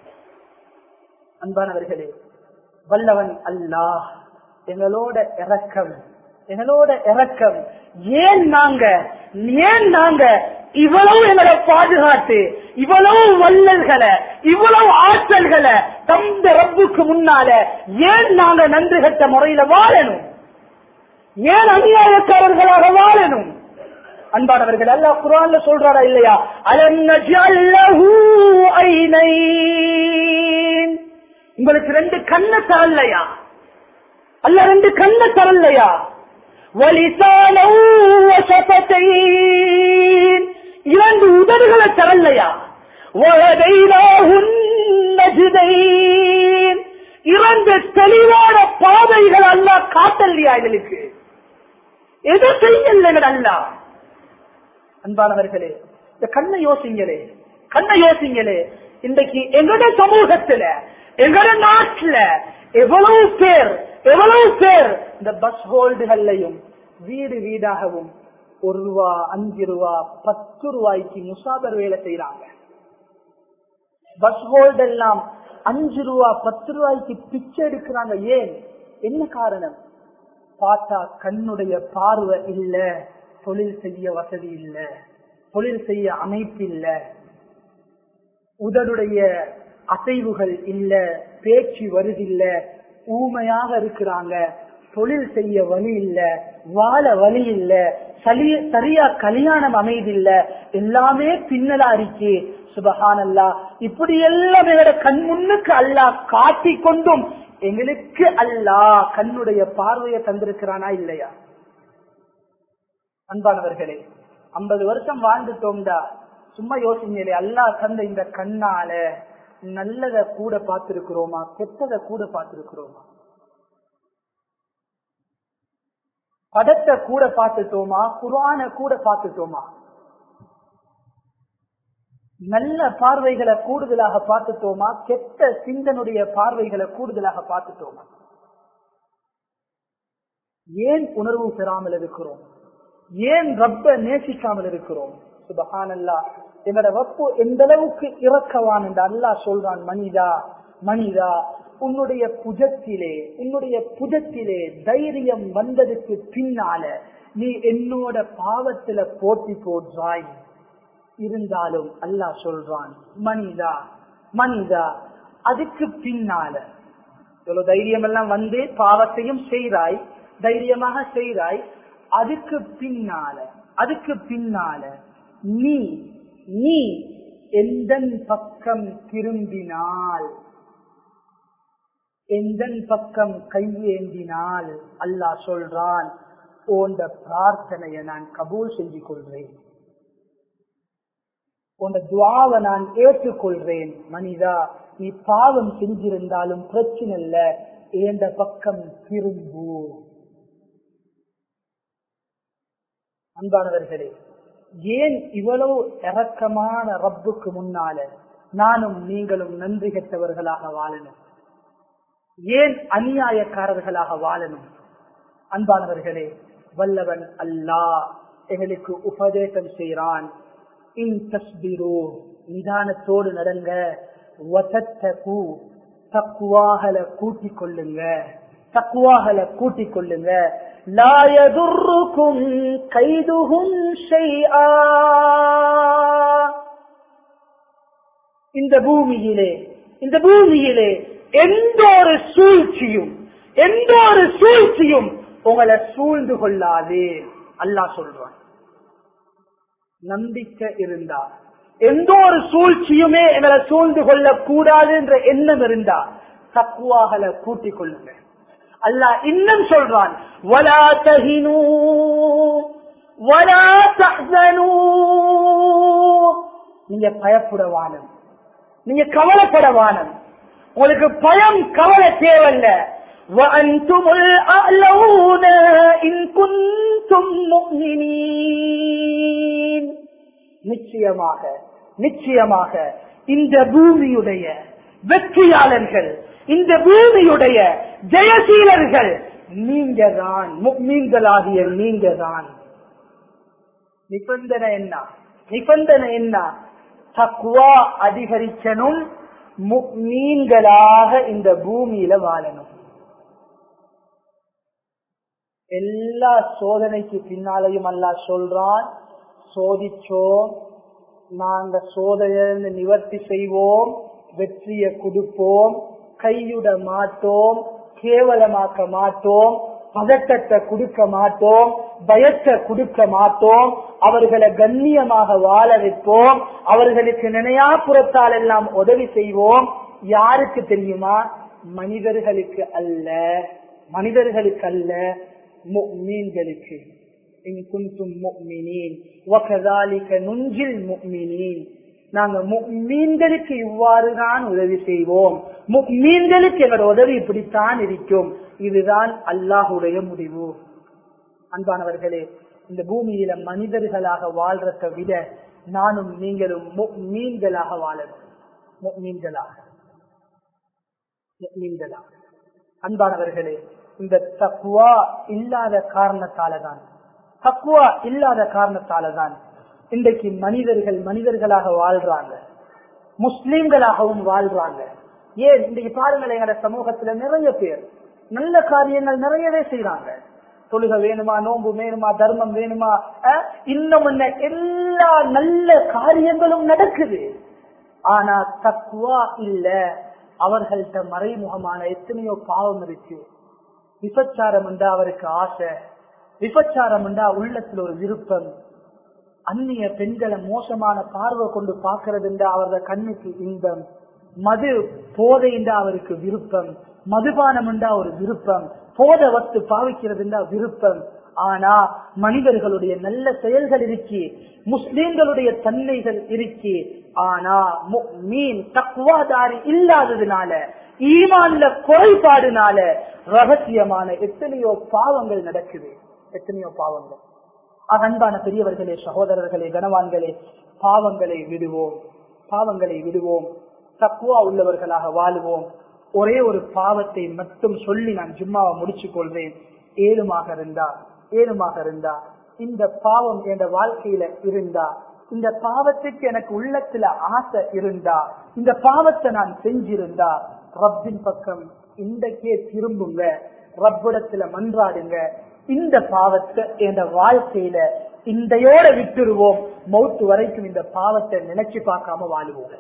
அன்பானவர்களே வல்லவன் அல்லாஹ் எங்களோட இறக்கம் எங்களோட இறக்கம் ஏன் நாங்க ஏன் நாங்க இவ்வளவு எங்களை பாதுகாத்து இவ்வளவு வல்லல்களை இவ்வளவு ஆற்றல்களை தந்த ரப்புக்கு முன்னால ஏன் நாங்க நன்றி கட்ட முறையில வாழணும் ஏன் அநியாயக்காரர்களாக வாழணும் அன்பானவர்கள் அல்லாஹ் குரான்ல சொல்றாரா இல்லையா அலம் நஜல்லஹு ஐனைன் உங்களுக்கு ரெண்டு கண்ணை தரலையா அல்ல ரெண்டு கண்ணை தரலையா வலிசானம் வசபத்தைன் இரண்டு உதடுகளை தரலையா வலதைனாஹுன் நஜ்தைன் இரண்டு தெளிவான பாதைகள் அல்லாஹ் காட்டலையா எங்களுக்கு எது செய்யல அல்ல அன்பானவர்களே இந்த கண்ணை யோசிங்களே கண்ணை யோசிங்களே இன்றைக்கு எங்கட சமூகத்துல எங்கட நாட்டுல எவ்வளவு பேர் எவ்வளவு பேர் இந்த பஸ் ஹோல்டுகள்லையும் வீடு வீடாகவும் ஒரு ரூபா அஞ்சு ரூபா பத்து ரூபாய்க்கு முசாபர் வேலை செய்யறாங்க பஸ் ஹோல்டு எல்லாம் அஞ்சு ரூபா பத்து ரூபாய்க்கு பிச்சை எடுக்கிறாங்க ஏன் என்ன காரணம் பார்த்தா கண்ணுடைய பார்வை இல்ல தொழில் செய்ய வசதி இல்ல தொழில் செய்ய அமைப்பு இல்ல உதடுடைய அசைவுகள் இல்ல பேச்சு வருதில்ல ஊமையாக இருக்கிறாங்க தொழில் செய்ய வழி இல்ல வாழ வழி இல்ல சலி சரியா கல்யாணம் அமைதில்ல எல்லாமே பின்னலா இருக்கே சுபஹானல்லா இப்படி எல்லாம் எங்களோட கண் முன்னுக்கு அல்லாஹ் காட்டி கொண்டும் எங்களுக்கு அல்லாஹ் கண்ணுடைய பார்வையை தந்திருக்கிறானா இல்லையா அன்பானவர்களே ஐம்பது வருஷம் வாழ்ந்துட்டோம்டா சும்மா யோசிங்களே அல்லாஹ் தந்த இந்த கண்ணால நல்லத கூட பார்த்திருக்கிறோமா கெட்டத கூட பார்த்திருக்கிறோமா படத்தை கூட பார்த்துட்டோமா குரான கூட பார்த்துட்டோமா நல்ல பார்வைகளை கூடுதலாக பார்த்துட்டோமா கெட்ட சிந்தனுடைய பார்வைகளை கூடுதலாக பார்த்துட்டோமா ஏன் உணர்வு பெறாமல் இருக்கிறோம் ஏன் ரப்ப நேசிக்காமல் இருக்கிறோம் சுபஹானல்லா எங்களோட வப்பு எந்த அளவுக்கு இறக்கவான் என்று அல்லாஹ் சொல்றான் மனிதா மனிதா உன்னுடைய புஜத்திலே உன்னுடைய புஜத்திலே தைரியம் வந்ததுக்கு பின்னால நீ என்னோட பாவத்துல போட்டி போடுறாய் இருந்தாலும் அல்லாஹ் சொல்றான் மனிதா மனிதா அதுக்கு பின்னால இவ்வளவு தைரியம் எல்லாம் வந்து பாவத்தையும் செய்றாய் தைரியமாக செய்றாய் அதுக்கு பின்னால அதுக்கு பின்னால நீ நீ எந்த பக்கம் திரும்பினால் எந்த பக்கம் கையேந்தினால் அல்லாஹ் சொல்றான் போன்ற பிரார்த்தனையை நான் கபூல் செஞ்சு கொள்றேன் உன் துவாவை நான் ஏற்றுக்கொள்றேன் மனிதா நீ பாவம் செஞ்சிருந்தாலும் பிரச்சனை இல்ல ஏந்த பக்கம் திரும்பு அன்பானவர்களே ஏன் இவ்வளவு இறக்கமான ரப்புக்கு முன்னால நானும் நீங்களும் நன்றி கெட்டவர்களாக வாழணும் ஏன் அநியாயக்காரர்களாக வாழணும் அன்பானவர்களே வல்லவன் அல்லாஹ் எங்களுக்கு உபதேசம் செய்கிறான் இன் தஸ்பிரு நிதானத்தோடு நடங்க வசத்தகு தக்குவாகல கூட்டிக் கொள்ளுங்க தக்குவாகல கூட்டிக் கொள்ளுங்க லாயதுருக்கும் கைதுகும் செய்யா இந்த பூமியிலே இந்த பூமியிலே எந்த ஒரு சூழ்ச்சியும் எந்த ஒரு சூழ்ச்சியும் உங்களை சூழ்ந்து கொள்ளாது அல்லாஹ் சொல்றான் நம்பிக்கை இருந்தா எந்த ஒரு சூழ்ச்சியுமே எங்களை சூழ்ந்து கொள்ளக்கூடாது என்ற எண்ணம் இருந்தா தக்குவாகல கூட்டிக் கொள்ளுங்க அல்லாஹ் இன்னும் சொல்றான் வலா தஹினு வலா தஹ்சனு நீங்க பயப்படவானம் நீங்க கவலைப்படவானம் உங்களுக்கு பயம் கவலை தேவையில்ல وأنتم الأعلون إن كنتم مؤمنين நிச்சயமாக நிச்சயமாக இந்த பூமியுடைய வெற்றியாளர்கள் இந்த பூமியுடைய ஜெயசீலர்கள் நீங்க தான் மீன்களாகிய நீங்க தான் நிபந்தனை என்ன நிபந்தனை என்ன தக்குவா அதிகரிக்கணும் மீன்களாக இந்த பூமியில வாழணும் எல்லா சோதனைக்கு பின்னாலையும் அல்லா சொல்றான் சோதிச்சோம் நாங்க சோதனை நிவர்த்தி செய்வோம் வெற்றியை கொடுப்போம் கையுட மாட்டோம் கேவலமாக்க மாட்டோம் பதட்டத்தை கொடுக்க மாட்டோம் பயத்தை கொடுக்க மாட்டோம் அவர்களை கண்ணியமாக வாழ வைப்போம் அவர்களுக்கு நினையாபுறத்தால் எல்லாம் உதவி செய்வோம் யாருக்கு தெரியுமா மனிதர்களுக்கு அல்ல மனிதர்களுக்கு அல்ல மீன்களுக்கு இன் குன்தும் முஃமினீன் வகதாலிக நுஞ்சில் முஃமினீன் நாங்க மீன்களுக்கு இவ்வாறு தான் உதவி செய்வோம் மீன்களுக்கு எங்களோட உதவி இப்படித்தான் இருக்கும் இதுதான் அல்லாஹுடைய முடிவு அன்பானவர்களே இந்த பூமியில மனிதர்களாக வாழ்றதை விட நானும் நீங்களும் மீன்களாக வாழணும் மீன்களாக மீன்களாக அன்பானவர்களே இந்த தக்குவா இல்லாத காரணத்தாலதான் தக்குவா இல்லாத காரணத்தாலதான் இன்றைக்கு மனிதர்கள் மனிதர்களாக வாழ்றாங்க முஸ்லீம்களாகவும் வாழ்றாங்க ஏன் இன்றைக்கு பாருங்கள் எங்களோட சமூகத்துல நிறைய பேர் நல்ல காரியங்கள் நிறையவே செய்யறாங்க தொழுக வேணுமா நோன்பு வேணுமா தர்மம் வேணுமா இன்னும் என்ன எல்லா நல்ல காரியங்களும் நடக்குது ஆனா தக்குவா இல்ல அவர்கள்ட்ட மறைமுகமான எத்தனையோ பாவம் இருக்கு விபச்சாரம் என்றா அவருக்கு ஆசை விபச்சாரம் என்றா உள்ளத்துல ஒரு விருப்பம் அந்நிய பெண்களை மோசமான பார்வை கொண்டு பார்க்கறது என்றா அவரது கண்ணுக்கு இன்பம் மது போதை என்றா அவருக்கு விருப்பம் மதுபானம் என்றா ஒரு விருப்பம் போத வத்து பாவிக்கிறது என்றா விருப்பம் ஆனா மனிதர்களுடைய நல்ல செயல்கள் இருக்கி முஸ்லீம்களுடைய தன்மைகள் இருக்கி ஆனா மீன் தக்குவாதாரி இல்லாததுனால ஈமான்ல குறைபாடுனால ரகசியமான எத்தனையோ பாவங்கள் நடக்குது எத்தனையோ பாவங்கள் அன்பான பெரியவர்களே சகோதரர்களே கனவான்களே பாவங்களை விடுவோம் பாவங்களை விடுவோம் தக்குவா உள்ளவர்களாக வாழுவோம் ஒரே ஒரு பாவத்தை மட்டும் சொல்லி நான் ஜும்மாவை முடிச்சு கொள்வேன் ஏழுமாக இருந்தா ஏழுமாக இருந்தா இந்த பாவம் என் வாழ்க்கையில இருந்தா இந்த பாவத்துக்கு எனக்கு உள்ளத்துல ஆசை இருந்தா இந்த பாவத்தை நான் செஞ்சிருந்தா ரப்பின் பக்கம் இன்றைக்கே திரும்புங்க ரப்பிடத்துல மன்றாடுங்க இந்த பாவத்தை என் வாழ்க்கையில இந்தையோட விட்டுருவோம் மௌத்து வரைக்கும் இந்த பாவத்தை நினைச்சு பார்க்காம வாழுவோம்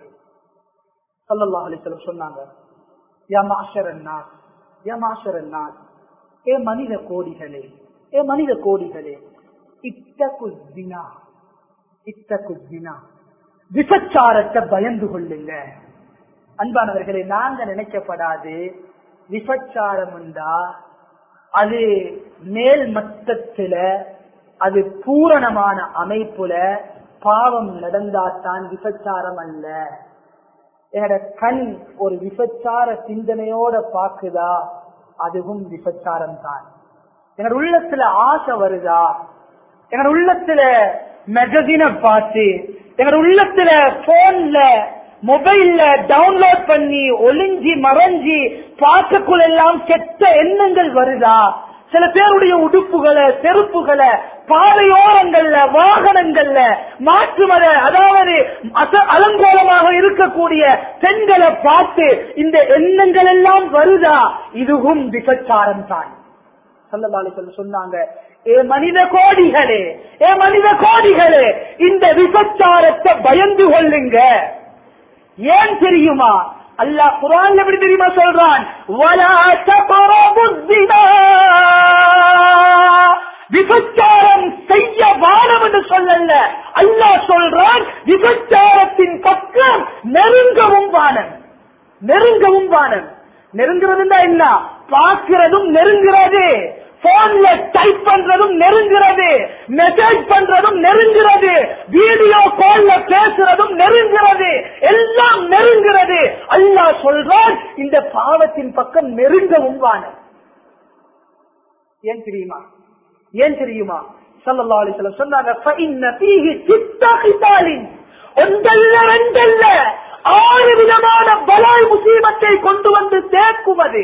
சல்லல்லாஹ் அலிஸ்லம் சொன்னாங்க யா மாஷரன்னா யா மாஷரன்னா ஏ மனித கோடிகளே ஏ மனித கோடிகளே இத்த குஸ்தினா இத்த குஸ்தினா விபச்சாரத்தை பயந்து கொள்ளுங்க அன்பானவர்களே நாங்க நினைக்கப்படாது விபச்சாரம் உண்டா அது மேல் மட்டத்துல அது பூரணமான அமைப்புல பாவம் நடந்தாத்தான் விபச்சாரம் அல்ல என்னோட கண் ஒரு விபச்சார சிந்தனையோட பாக்குதா அதுவும் விபச்சாரம் தான் என்னோட உள்ளத்துல ஆசை வருதா என்னோட உள்ளத்துல மெகசின பார்த்து என்னோட உள்ளத்துல போன்ல மொபைல்ல டவுன்லோட் பண்ணி ஒளிஞ்சி மறைஞ்சி பார்க்கக்குள்ள எல்லாம் கெட்ட எண்ணங்கள் வருதா சில பேருடைய உடுப்புகளை செருப்புகளை பாதையோரங்கள்ல வாகனங்கள்ல மாற்று மத அதாவது அலங்கோலமாக இருக்கக்கூடிய பெண்களை பார்த்து இந்த எண்ணங்கள் எல்லாம் வருதா இதுவும் விபச்சாரம் தான் சொல்லலாளிகள் சொன்னாங்க ஏ மனித கோடிகளே ஏ மனித கோடிகளே இந்த விபச்சாரத்தை பயந்து கொள்ளுங்க ஏன் தெரியுமா அல்லாஹ் குரான் எப்படி தெரியுமா சொல்றான் விபச்சாரம் செய்ய வானம் என்று சொல்லல அல்லாஹ் சொல்றான் விபச்சாரத்தின் பக்கம் நெருங்கவும் வானம் நெருங்கவும் வானம் நெருங்குறதுன்னா என்ன பார்க்கிறதும் நெருங்குறது போன்ல டைப் பண்றதும் நெருங்குறது மெசேஜ் பண்றதும் நெருங்குறது வீடியோ கால்ல பேசுறதும் நெருங்குறது எல்லாம் நெருங்குறது அல்லாஹ் சொல்றான் இந்த பாவத்தின் பக்கம் நெருங்கவும் வானம் ஏன் தெரியுமா ஏன் தெரியுமா சல்லா அலிஸ்லம் சொன்னாங்க ஒன்றல்ல ரெண்டல்ல ஆறு விதமான பலாய் முசீபத்தை கொண்டு வந்து சேர்க்குவது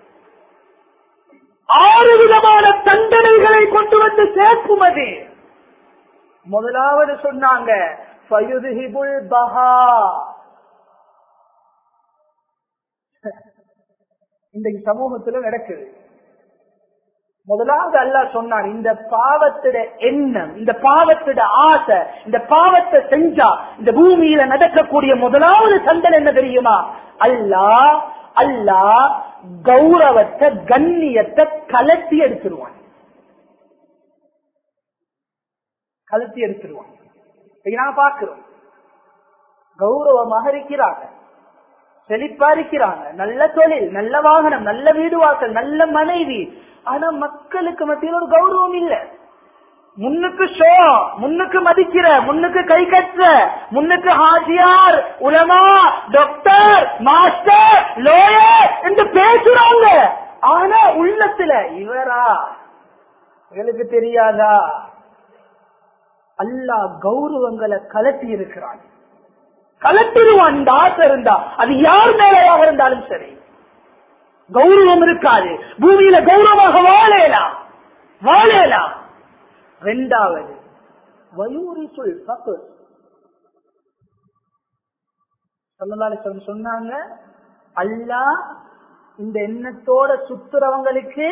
ஆறு விதமான தண்டனைகளை கொண்டு வந்து சேர்க்குமது முதலாவது சொன்னாங்க இன்றைக்கு சமூகத்துல நடக்குது முதலாவது அல்ல சொன்னான் இந்த பாவத்திட எண்ணம் இந்த பாவத்திட ஆசை இந்த பாவத்தை செஞ்சா இந்த பூமியில நடக்கக்கூடிய முதலாவது சந்தன் என்ன தெரியுமா அல்லா அல்லா கௌரவத்தை கண்ணியத்தை கலட்டி எடுத்துருவான் கலட்டி எடுத்துருவான் இன்னைக்கு நாங்க பாக்குறோம் கௌரவமாக இருக்கிறாங்க செழிப்பா இருக்கிறாங்க நல்ல தொழில் நல்ல வாகனம் நல்ல வீடு வாசல் நல்ல மனைவி ஆனா மக்களுக்கு மத்தியில் ஒரு கௌரவம் இல்ல முன்னுக்கு ஷோ முன்னுக்கு மதிக்கிற முன்னுக்கு கை கட்டுற முன்னுக்கு ஹாஜியார் உலமா டாக்டர் மாஸ்டர் லோயர் என்று பேசுறாங்க ஆனா உள்ளத்துல இவரா எங்களுக்கு தெரியாதா அல்லாஹ் கௌரவங்களை கலட்டி இருக்கிறான் கலட்டிடுவான் இந்த ஆசை இருந்தா அது யார் மேலையாக இருந்தாலும் சரி கௌரவம் இருக்காது பூமியில கௌரவமாக வாழலாம் வாழலாம் ரெண்டாவது வயூரி சொல் தப்பு சொன்னாங்க அல்லா இந்த எண்ணத்தோட சுத்துறவங்களுக்கு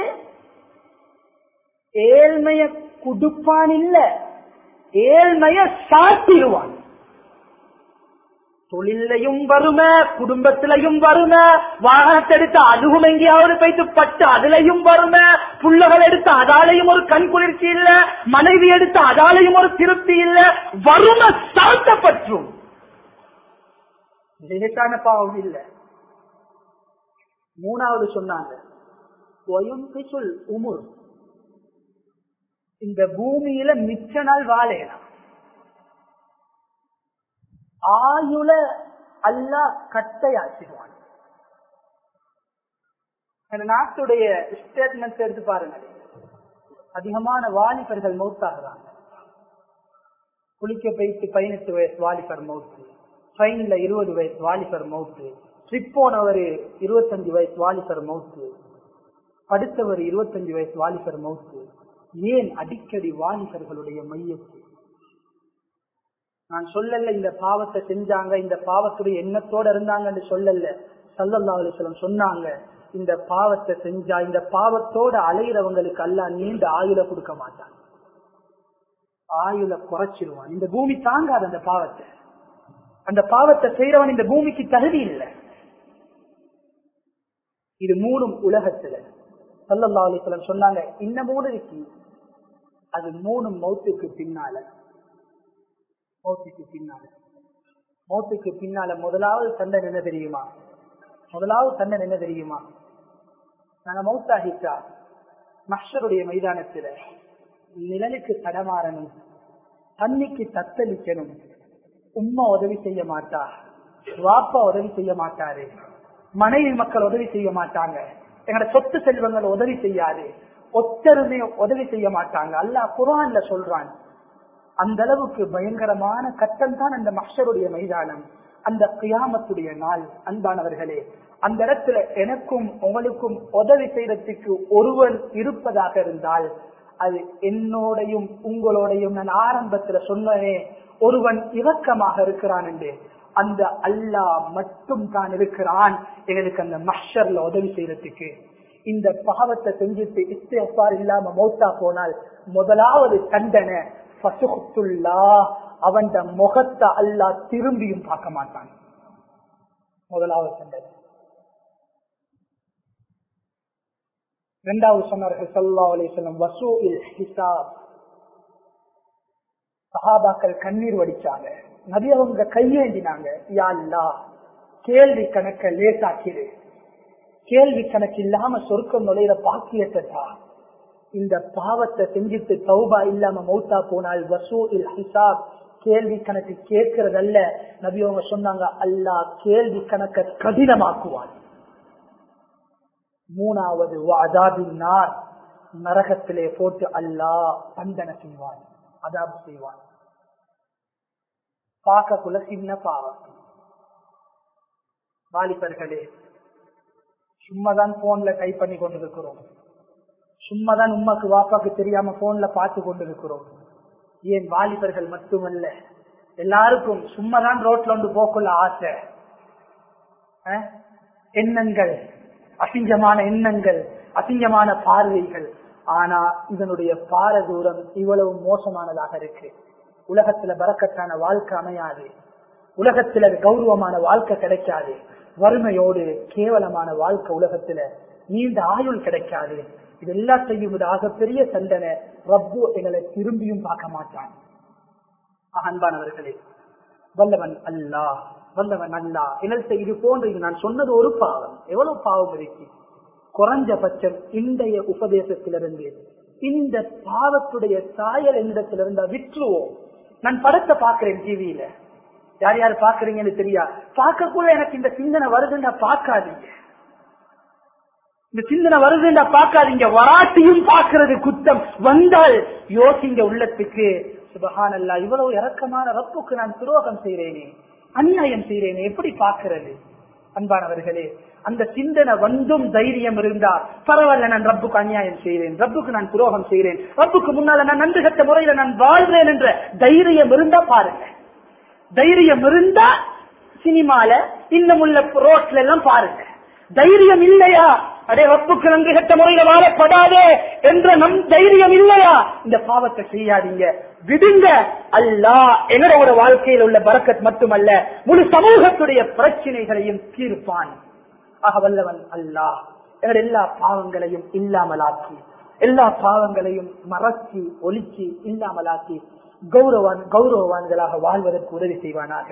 ஏழ்மைய குடுப்பான் இல்ல ஏழ்மைய சாத்திடுவான் தொழிலையும் வறுமை குடும்பத்திலையும் வறுமை வாகனத்தை எடுத்து அதுவும் எங்கேயாவது போயிட்டு பட்டு அதுலயும் வறுமை புள்ளகள் எடுத்து அதாலையும் ஒரு கண் குளிர்ச்சி இல்ல மனைவி எடுத்து அதாலையும் ஒரு திருப்தி இல்ல வறுமை சாத்தப்பற்றும் லேசான பாவம் இல்ல மூணாவது சொன்னாங்க சொல் உமுர் இந்த பூமியில மிச்ச நாள் வாழலாம் ஆயுள அல்லா கட்டையாக்கிடுவான் நாட்டுடைய ஸ்டேட்மெண்ட் எடுத்து பாருங்க அதிகமான வாலிபர்கள் மௌத்தாகிறாங்க குளிக்க போயிட்டு பதினெட்டு வயசு வாலிபர் மௌத்து ட்ரெயின்ல இருபது வயசு வாலிபர் மௌத்து ட்ரிப் போனவர் இருபத்தஞ்சு வயசு வாலிபர் மௌத்து படுத்தவர் இருபத்தஞ்சு வயசு வாலிபர் மௌத்து ஏன் அடிக்கடி வாலிபர்களுடைய மையத்து நான் சொல்லல இந்த பாவத்தை செஞ்சாங்க இந்த பாவத்துடைய எண்ணத்தோட இருந்தாங்கன்னு சொல்லல சல்லல்லா அலிஸ்லம் சொன்னாங்க இந்த பாவத்தை செஞ்சா இந்த பாவத்தோட அலையிறவங்களுக்கு அல்ல நீண்ட ஆயுள கொடுக்க மாட்டான் ஆயுள குறைச்சிருவான் இந்த பூமி தாங்காது அந்த பாவத்தை அந்த பாவத்தை செய்யறவன் இந்த பூமிக்கு தகுதி இல்லை இது மூணும் உலகத்துல சல்லல்லா அலிஸ்லம் சொன்னாங்க இந்த மூணு இருக்கு அது மூணு மௌத்துக்கு பின்னால மௌத்துக்கு பின்னால மௌத்துக்கு பின்னால முதலாவது தண்டனை என்ன தெரியுமா முதலாவது தண்டனை என்ன தெரியுமா நாங்க மௌத்தாகிட்டா மஷருடைய மைதானத்துல நிழலுக்கு தடமாறணும் தண்ணிக்கு தத்தளிக்கணும் உம்மா உதவி செய்ய மாட்டா வாப்பா உதவி செய்ய மாட்டாரு மனைவி மக்கள் உதவி செய்ய மாட்டாங்க எங்களோட சொத்து செல்வங்கள் உதவி செய்யாது ஒத்தருமே உதவி செய்ய மாட்டாங்க அல்ல குரான்ல சொல்றான் அந்த அளவுக்கு பயங்கரமான கட்டம் தான் அந்த மஷருடைய மைதானம் அந்த கியாமத்துடைய நாள் அன்பானவர்களே அந்த இடத்துல எனக்கும் உங்களுக்கும் உதவி செய்யறதுக்கு ஒருவன் இருப்பதாக இருந்தால் அது என்னோடையும் உங்களோடையும் நான் ஆரம்பத்துல சொன்னேனே ஒருவன் இரக்கமாக இருக்கிறான் என்று அந்த அல்லாஹ் மட்டும் தான் இருக்கிறான் எங்களுக்கு அந்த மஷர்ல உதவி செய்யறதுக்கு இந்த பாவத்தை செஞ்சுட்டு இஸ்திஃபார் இல்லாம மௌத்தா போனால் முதலாவது தண்டனை பசுகுத்துல்லா அவன் முகத்தை அல்லா திரும்பியும் பார்க்க மாட்டான் முதலாவது தண்டனை இரண்டாவது சொன்னார்கள் சல்லா அலிஸ்லம் வசூ இல் ஹிசாப் சஹாபாக்கள் கண்ணீர் வடிச்சாங்க நபி அவங்க கையேந்தினாங்க யா அல்லா கேள்வி கணக்க லேசாக்கிடு கேள்வி கணக்கு இல்லாம சொர்க்கம் நுழையிற பாக்கியத்தை தான் இந்த பாவத்தை செஞ்சுட்டு தௌபா இல்லாம மௌத்தா போனால் வசூ இல் ஹிசாப் கேள்வி கணக்கு கேட்கறதல்ல நபி அவங்க சொன்னாங்க அல்லா கேள்வி கணக்க கடினமாக்குவான் மூணாவது அதாபின் நார் நரகத்திலே போட்டு அல்லாஹ் தண்டனை செய்வான் அதாபு செய்வான் பார்க்கக்குள்ள சின்ன பாவம் வாலிபர்களே சும்மாதான் போன்ல டைப் பண்ணி கொண்டிருக்கிறோம் சும்மாதான் உமாக்கு வாப்பாக்கு தெரியாம போன்ல பார்த்து கொண்டிருக்கிறோம் ஏன் வாலிபர்கள் மட்டுமல்ல எல்லாருக்கும் சும்மாதான் ரோட்ல வந்து போக்குள்ள ஆசை எண்ணங்கள் அசிங்கமான எண்ணங்கள் அசிங்கமான பார்வைகள் ஆனா இதனுடைய பாரதூரம் இவ்வளவு மோசமானதாக இருக்கு உலகத்துல பறக்கத்தான வாழ்க்கை அமையாது உலகத்துல கௌரவமான வாழ்க்கை கிடைக்காது வறுமையோடு கேவலமான வாழ்க்கை உலகத்துல நீண்ட ஆயுள் கிடைக்காது இது எல்லாத்தையும் இது ஆகப்பெரிய தண்டனை ரப்பு எங்களை திரும்பியும் பார்க்க மாட்டான் ஆக, அன்பானவர்களே வல்லவன் அல்லாஹ் வல்லவன் அல்லாஹ் என்னத்தை இது போன்று இது நான் சொன்னது ஒரு பாவம் எவ்வளவு பாவம் இருக்கு குறைஞ்சபட்சம் இன்றைய உபதேசத்திலிருந்து இந்த பாவத்துடைய சாயல் என்னிடத்திலிருந்து விற்றுவோம் நான் படத்தை பாக்குறேன் டிவியில யார் யார் பாக்குறீங்கன்னு தெரியா பார்க்கக்குள்ள எனக்கு இந்த சிந்தனை வருதுன்னா பார்க்காதீங்க இந்த சிந்தனை வருதுன்னா பார்க்காதீங்க வராட்டியும் பார்க்கிறது குத்தம் வந்தால் யோசிங்க உள்ளத்துக்கு சுபஹானல்லா இவ்வளவு இறக்கமான ரப்புக்கு நான் துரோகம் செய்றேனே அநியாயம் செய்றேனே எப்படி பார்க்கிறது அன்பானவர்களே அந்த சிந்தனை வந்தும் தைரியம் இருந்தா பரவாயில்ல நான் ரப்புக்கு அநியாயம் செய்கிறேன் ரப்புக்கு நான் துரோகம் செய்கிறேன் ரப்புக்கு முன்னால நான் நன்றி கட்ட முறையில நான் வாழ்றேன் என்ற தைரியம் இருந்தா பாருங்க தைரியம் இருந்தா சினிமால இன்னும் உள்ள ரோட்ல எல்லாம் பாருங்க தைரியம் இல்லையா அடே ரப்புக்கு நன்றி கட்ட முறையில வாழப்படாதே என்ற நம் தைரியம் இல்லையா இந்த பாவத்தை செய்யாதீங்க விடுங்க அல்லாஹ் எங்களோட வாழ்க்கையில் உள்ள பறக்கத் மட்டுமல்ல முழு சமூகத்துடைய பிரச்சனைகளையும் தீர்ப்பான் ஆக வல்லவன் அல்லாஹ் எங்கள் எல்லா பாவங்களையும் இல்லாமலாக்கி எல்லா பாவங்களையும் மறச்சி ஒலிச்சு இல்லாமலாக்கி கௌரவான் கௌரவவான்களாக வாழ்வதற்கு உதவி செய்வானாக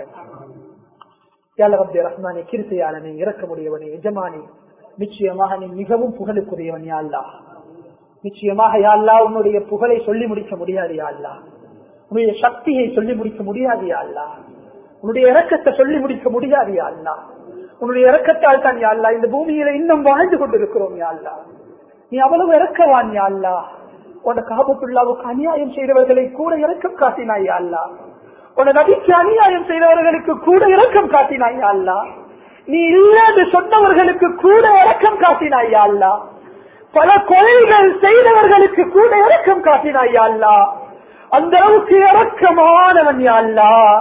யாழ் ரப்பே ரஹ்மானே கிருத்தையாளனே இறக்கமுடையவனே எஜமானி நிச்சயமாக நீ மிகவும் புகழுக்குரியவன் யா அல்லாஹ் நிச்சயமாக யா அல்லாஹ் உன்னுடைய புகழை சொல்லி முடிக்க முடியாது யா அல்லாஹ் உன்னுடைய சக்தியை சொல்லி முடிக்க முடியாது யா அல்லாஹ் உன்னுடைய இறக்கத்தை சொல்லி முடிக்க முடியாது யா அல்லாஹ் உன்னுடைய இறக்கத்தால் தான் யா அல்லாஹ் இந்த பூமியில இன்னும் வாழ்ந்து கொண்டிருக்கிறோம் யா அல்லாஹ் நீ அவ்வளவு இறக்கவான் யா அல்லாஹ் உன காபத்துள்ளாவுக்கு அநியாயம் செய்தவர்களை கூட இறக்கம் காட்டினாய் யா அல்லாஹ் உன நபிக்கு அநியாயம் செய்தவர்களுக்கு கூட இறக்கம் காட்டினாய் யா அல்லாஹ் நீ இல்லாது சொன்னவர்களுக்கு கூட இறக்கம் காட்டினாய் யா அல்லாஹ் பல கொலைகள் செய்தவர்களுக்கு கூட இறக்கம் காட்டினாய் யா அல்லாஹ் அந்த அளவுக்கு இறக்கமானவன் யா அல்லாஹ்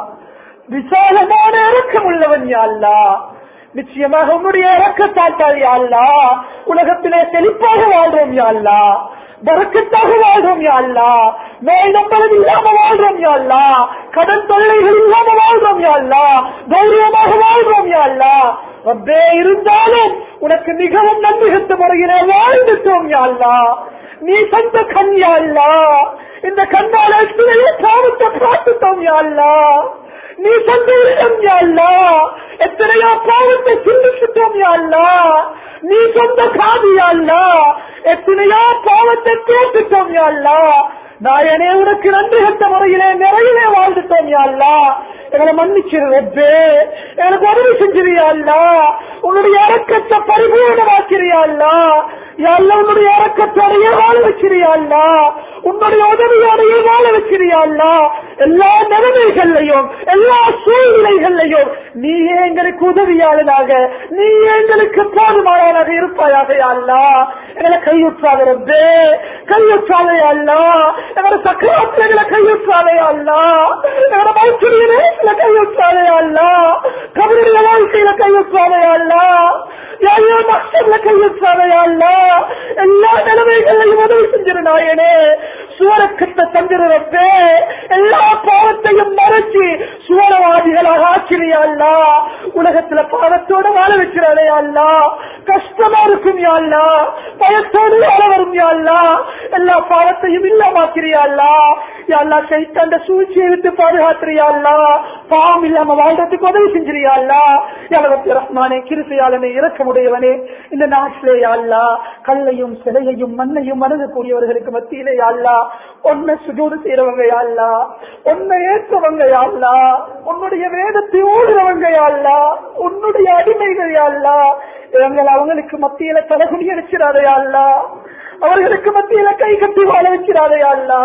விசாலமான இறக்கம் உள்ளவன் யா அல்லாஹ் நிச்சயமாக உன்னுடைய இறக்கத்தாட்டால் யா அல்லாஹ் உலகத்திலே செழிப்பாக வாழ்றோம் யா அல்லாஹ் பறக்கத்தாக வாழ்றோம் யா அல்லாஹ் நோய் நம்பளது இல்லாம வாழ்றோம் யா அல்லாஹ் கடன் தொல்லைகள் இல்லாம வாழ்றோம் யா அல்லாஹ் தைரியமாக வாழ்றோம் யா அல்லாஹ் ரப்பே இருந்தாலும் உனக்கு மிகவும் நம்பிக்கை முறையிலே வாழ்ந்துட்டோம் யா அல்லாஹ் நீ சொந்த கண் யா அல்லாஹ் இந்த கண்ணால சிலையை காவத்தை பார்த்துட்டோம் யா அல்லாஹ் நீ சொந்த இடம் யா அல்லாஹ் எத்தனையோ பாவத்தை சிந்திச்சிட்டோம் யா அல்லாஹ் நீ சொந்த காது யா அல்லாஹ் எத்தனையோ பாவத்தை கேட்டுட்டோம் யா அல்லாஹ் நாயனே உனக்கு நன்றி கட்ட முறையிலே நிறையவே வாழ்ந்துட்டோம் யா அல்லாஹ் எங்களை மன்னிச்சிருவே எனக்கு உதவி செஞ்சிருயா அல்லா உன்னுடைய இறக்கத்தை பரிபூர்ணமாக்கிறியா அல்லா அல்ல உன்னுடைய இறக்கத்தோடையே வாழ வச்சிருயா அல்லா உன்னுடைய உதவியோடையே வாழ வச்சிருயா அல்லா எல்லா நிலைமைகள்லையும் எல்லா சூழ்நிலைகள்லையும் நீயே எங்களுக்கு உதவியாளனாக நீயே எங்களுக்கு போதுமானவனாக இருப்பாயாக அல்லா எங்களை கையுற்றாத ரப்பே கையுற்றாதே அல்லா எங்களை சக்கராத்திரங்களை கையுற்றாதே அல்லா எங்களை மௌச்சரியனே சில கையுற்றாதே அல்லா கபருடைய வாழ்க்கையில கையுற்றாதே அல்லா யாரோ மக்சர்ல கையுற்றாதே அல்லா எல்லா நிலைமைகளையும் உதவி செஞ்சிரு நாயனே சுவரக்கத்தை தந்திருப்பே எல்லா பாவத்தையும் மறைச்சு சுவரவாதிகளாக ஆக்கிறியா அல்லா உலகத்துல பாவத்தோட வாழ வச்சிடாதே அல்லா கஷ்டமா இருக்கும் யாழ்லா பயத்தோடு வாழ வரும் யாழ்லா எல்லா பாவத்தையும் இல்லாமாக்கிறியா அல்லா யாழ்லா சைத்தாண்ட சூழ்ச்சியை விட்டு பாதுகாத்துறியா அல்லா பாவம் இல்லாம வாழ்றதுக்கு உதவி செஞ்சிரியா அல்லா யாழவத்தி ரஹ்மானே கிருசையாளனே இறக்கமுடையவனே இந்த நாட்டிலே யாழ்லா கல்லையும் சிலையையும் மண்ணையும் மனதக்கூடியவர்களுக்கு மத்தியிலே யாழ்லா உன்னை சுஜூடு செய்யறவங்க யாழ்லா உன்னை ஏற்றவங்க யாழ்லா உன்னுடைய வேதத்தை ஓடுறவங்க யாழ்லா உன்னுடைய அடிமைகள் யாழ்லா எங்கள் அவங்களுக்கு மத்தியில தலகுனி அடிச்சிடாதே யாழ்லா அவர்களுக்கு மத்தியில கை கட்டி வாழ வச்சிடாதே யாழ்லா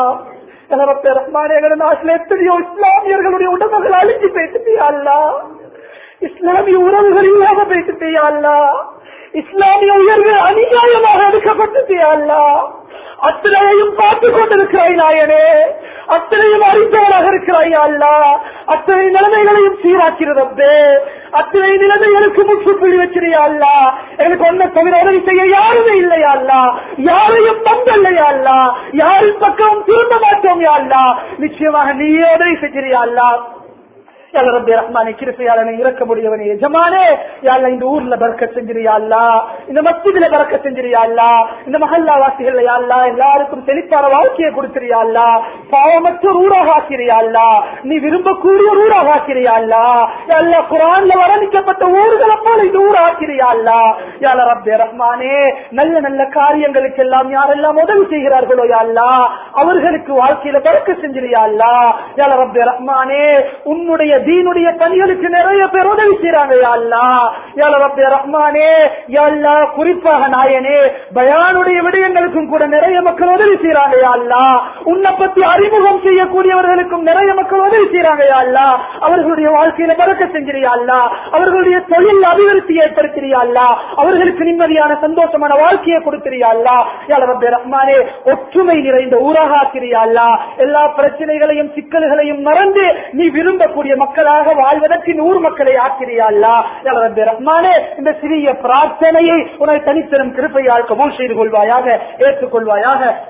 ரஹ்மானேகர நாட்டில் எத்தனையோ இஸ்லாமியர்களுடைய உடம்புகள் அழிஞ்சு போயிட்டு அல்லா இஸ்லாமிய உறவுகள் இல்லாம போயிட்டு அல்லா இஸ்லாமிய உயர்வு அநியாயமாக எடுக்கப்பட்டது அல்லா அத்தனையும் பார்த்து கொண்டிருக்கிறாய் நாயனே அத்தனையும் அறிந்தவனாக இருக்கிறாய் அல்லா அத்தனை நிலைமைகளையும் சீராக்கிறது அத்தனை நிலைமைகளுக்கு முற்றுப்புள்ளி வச்சிருயா அல்லா எனக்கு ஒன்ன தவிர உதவி செய்ய யாருமே இல்லையா அல்லா யாரையும் நம்பலையா அல்லா யாரின் பக்கம் திரும்ப மாட்டோம் யா அல்லா நிச்சயமாக நீயே உதவி செஞ்சிரியா அல்லா யாழ் ரப்பி ரஹ்மானே கிருப்பையாளனை இறக்க முடியவனே எஜமானே யாழ்ல இந்த ஊர்ல பறக்க செஞ்சிரியா அல்லா இந்த மஸ்ஜிதுல பறக்க செஞ்சிரியா அல்லா இந்த மஹல்லா வாசிகள் யாழ்லா எல்லாருக்கும் செழிப்பான வாழ்க்கையை கொடுத்திரியா அல்லா பாவமற்ற ஊராக ஆக்கிறியா அல்லா நீ விரும்பக்கூடிய ஒரு ஊராக ஆக்கிறியா அல்லா எல்லா குரான்ல வர்ணிக்கப்பட்ட ஊர்களை போல இந்த ஊர் ஆக்கிறியா அல்லா யாழ ரப்பி ரஹ்மானே நல்ல நல்ல காரியங்களுக்கு எல்லாம் யாரெல்லாம் உதவி செய்கிறார்களோ யா அல்லா அவர்களுக்கு வாழ்க்கையில பறக்க செஞ்சிரியா அல்லா யாழ ரப்பி ரஹ்மானே உன்னுடைய தீனுடைய பணிகளுக்கு நிறைய பேர் உதவி செய்யறாங்க யா அல்லா யாழ ரப்பி ரஹ்மானே யா அல்லா குறிப்பாக நாயனே பயானுடைய விடயங்களுக்கும் கூட நிறைய மக்கள் உதவி செய்யறாங்க யா அல்லா உன்னை பத்தி அறிமுகம் செய்யக்கூடியவர்களுக்கும் நிறைய மக்கள் உதவி செய்யறாங்க யா அல்லா அவர்களுடைய வாழ்க்கையில பறக்க செஞ்சிரியா அல்லா அவர்களுடைய தொழில் அபிவிருத்தி ஏற்படுத்தியா அல்லா அவர்களுக்கு நிம்மதியான சந்தோஷமான வாழ்க்கையை கொடுத்திரியா அல்லா யாழ ரப்பி ரஹ்மானே ஒற்றுமை நிறைந்த ஊராக ஆக்கிறியா அல்லா எல்லா பிரச்சனைகளையும் சிக்கல்களையும் மறந்து நீ விரும்பக்கூடிய மக்களாக வாழ்வதற்கு நூறு மக்களை ஆக்கிறியா அல்லா யாழ ரப்பி ரஹ்மானே இந்த சிறிய பிரார்த்தனையை உனது தனித்தரும் கிருப்பையால் கபூல் செய்து கொள்வாயாக ஏற்றுக்கொள்வாயாக